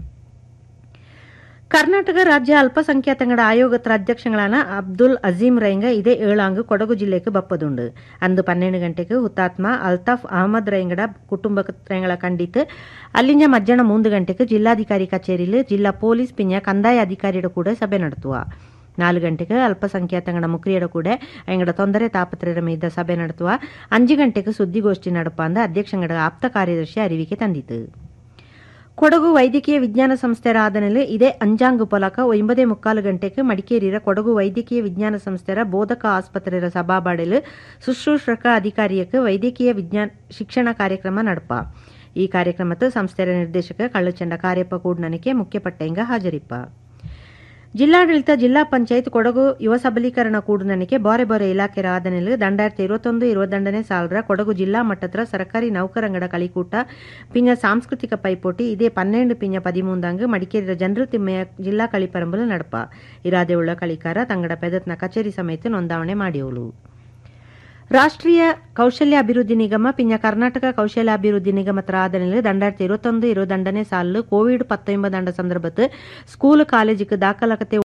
ಕರ್ನಾಟಕ ರಾಜ್ಯ ಅಲ್ಪಸಂಖ್ಯಾತಂಗಡ ಆಯೋಗದ ಅಧ್ಯಕ್ಷಗಳಾன ಅಬ್ದುಲ್ ಅಜೀಂ ರೈಂಗ ಇದೇ ಏಳಾಂಗ್ ಕೊಡಗು ಜಿಲ್ಲೆಗೆ ಬಪ್ಪದುಂಡು ಅಂದು ಪನ್ನೆಂಡು ಗಂಟೆಗೆ ಹುತಾತ್ಮ ಅಲ್ತಾಫ್ ಅಹಮದ್ ರೈಂಗಡ ಕುಟುಂಬ ರೈಂಗಳ ಕಂಡಿತ್ತು ಅಲ್ಲಿಂದ ಮಧ್ಯಾಹ್ನ ಮೂಂದು ಗಂಟೆಗೆ ಜಿಲ್ಲಾಧಿಕಾರಿ ಕಚೇರಿಲಿ ಜಿಲ್ಲಾ ಪೊಲೀಸ್ ಪಿಂಜ ಕಂದಾಯ ಅಧಿಕಾರಿಯ ಕೂಡ ಸಭೆ ನಡೆಸುವ ನಾಲ್ಕು ಗಂಟೆಗೆ ಅಲ್ಪಸಂಖ್ಯಾತಂಗಡ ಮುಕ್ರಿಯರ ಕೂಡ ಎಂಗಡ ತೊಂದರೆ ತಾಪತ್ರರ ಮೀದ ಸಭೆ ನಡೆಸುವ ಅಂಜು ಗಂಟೆಗೆ ಸುದ್ದಿಗೋಷ್ಠಿ ನಡಪ ಅಂದ ಅಧ್ಯಕ್ಷಂಗಡ ಆಪ್ತ ಕಾರ್ಯದರ್ಶಿ ಅರಿವಿಕೆ ತಂದಿತು ಕೊಡಗು ವೈದ್ಯಕೀಯ ವಿಜ್ಞಾನ ಸಂಸ್ಥೆರ ಆದನೆಲೆ ಇದೇ ಅಂಜಾಂಗು ಪೊಲಕ ಒಂಬದೇ ಮುಕ್ಕಾಲು ಗಂಟೆಗೆ ಮಡಿಕೇರಿಯ ಕೊಡಗು ವೈದ್ಯಕೀಯ ವಿಜ್ಞಾನ ಸಂಸ್ಥೆರ ಬೋಧಕ ಆಸ್ಪತ್ರೆಯ ಸಭಾಬಾಡೆಲು ಶುಶ್ರೂಷಕ ಅಧಿಕಾರಿಯಕ್ಕೆ ವೈದ್ಯಕೀಯ ವಿಜ್ಞಾನ ಶಿಕ್ಷಣ ಕಾರ್ಯಕ್ರಮ ನಡಪ ಈ ಕಾರ್ಯಕ್ರಮದ ಸಂಸ್ಥೆಯ ನಿರ್ದೇಶಕ ಕಳ್ಳಚಂಡ ಕಾರ್ಯಪ್ಪ ಕೂಡ್ನನಿಕೆ ಮುಖ್ಯ ಪಟ್ಟೆಂಗ ಹಾಜರಿಪ್ಪ ಜಿಲ್ಲಾಡಳಿತ ಜಿಲ್ಲಾ ಪಂಚಾಯತ್ ಕೊಡಗು ಯುವ ಸಬಲೀಕರಣ ಕೂಡುನನಿಕೆ ಬಾರೆ ಬಾರೆ ಇಲಾಖೆ ಆದನೆಲು ದಂಡಾಯಿರത്തി ഇരുപത്തൊന്ന് ഇരുപത്തിരണ്ടನೇ ಸಾಲರ ಕೊಡಗು ಜಿಲ್ಲಾ ಮಟ್ಟದ ಸರ್ಕಾರಿ ನೌಕರಂಗಡ ಕಳಿಕೂಟ ಪಿಂಜ ಸಾಂಸ್ಕೃತಿಕ ಪೈಪೋಟಿ ಇದೇ ಪನ್ನೆಂಡು ಪಿಂಜ ಪದಿಮೂಂದಂಗ್ ಮಡಿಕೇರಿಯ ಜನರಲ್ ತಿಮ್ಮಯ್ಯ ಜಿಲ್ಲಾ ಕಳಿಪರಂಬಲು ನಡಪ ಇರಾದೆ ಉಳ್ಳ ಕಳಿಕಾರ ತಂಗಡ ಪೆದತ್ನ ಕಚೇರಿ ಸಮೇತ ನೋಂದಾವಣೆ ಮಾಡಿಯೋಳು ರಾಷ್ಟ್ರೀಯ ಕೌಶಲ್ಯ ಅಭಿವೃದ್ಧಿ ನಿಗಮ ಪಿಂಜ ಕರ್ನಾಟಕ ಕೌಶಲ್ಯ ಅಭಿವೃದ್ಧಿ ನಿಗಮತ್ರ ಆದನೆಲು ದಂಡಾಯಿರത്തി ഇരുപത്തൊന്ന് ഇരുപത്തിരണ്ടನೇ ಸಾಲು ಕೋವಿಡ್ ಪತ್ತೊಂಬತ್ತು ದಂಡ ಸಂದರ್ಭತ್ ಸ್ಕೂಲ್ ಕಾಲೇಜಿಗೆ ದಾಖಲಾಗತೆ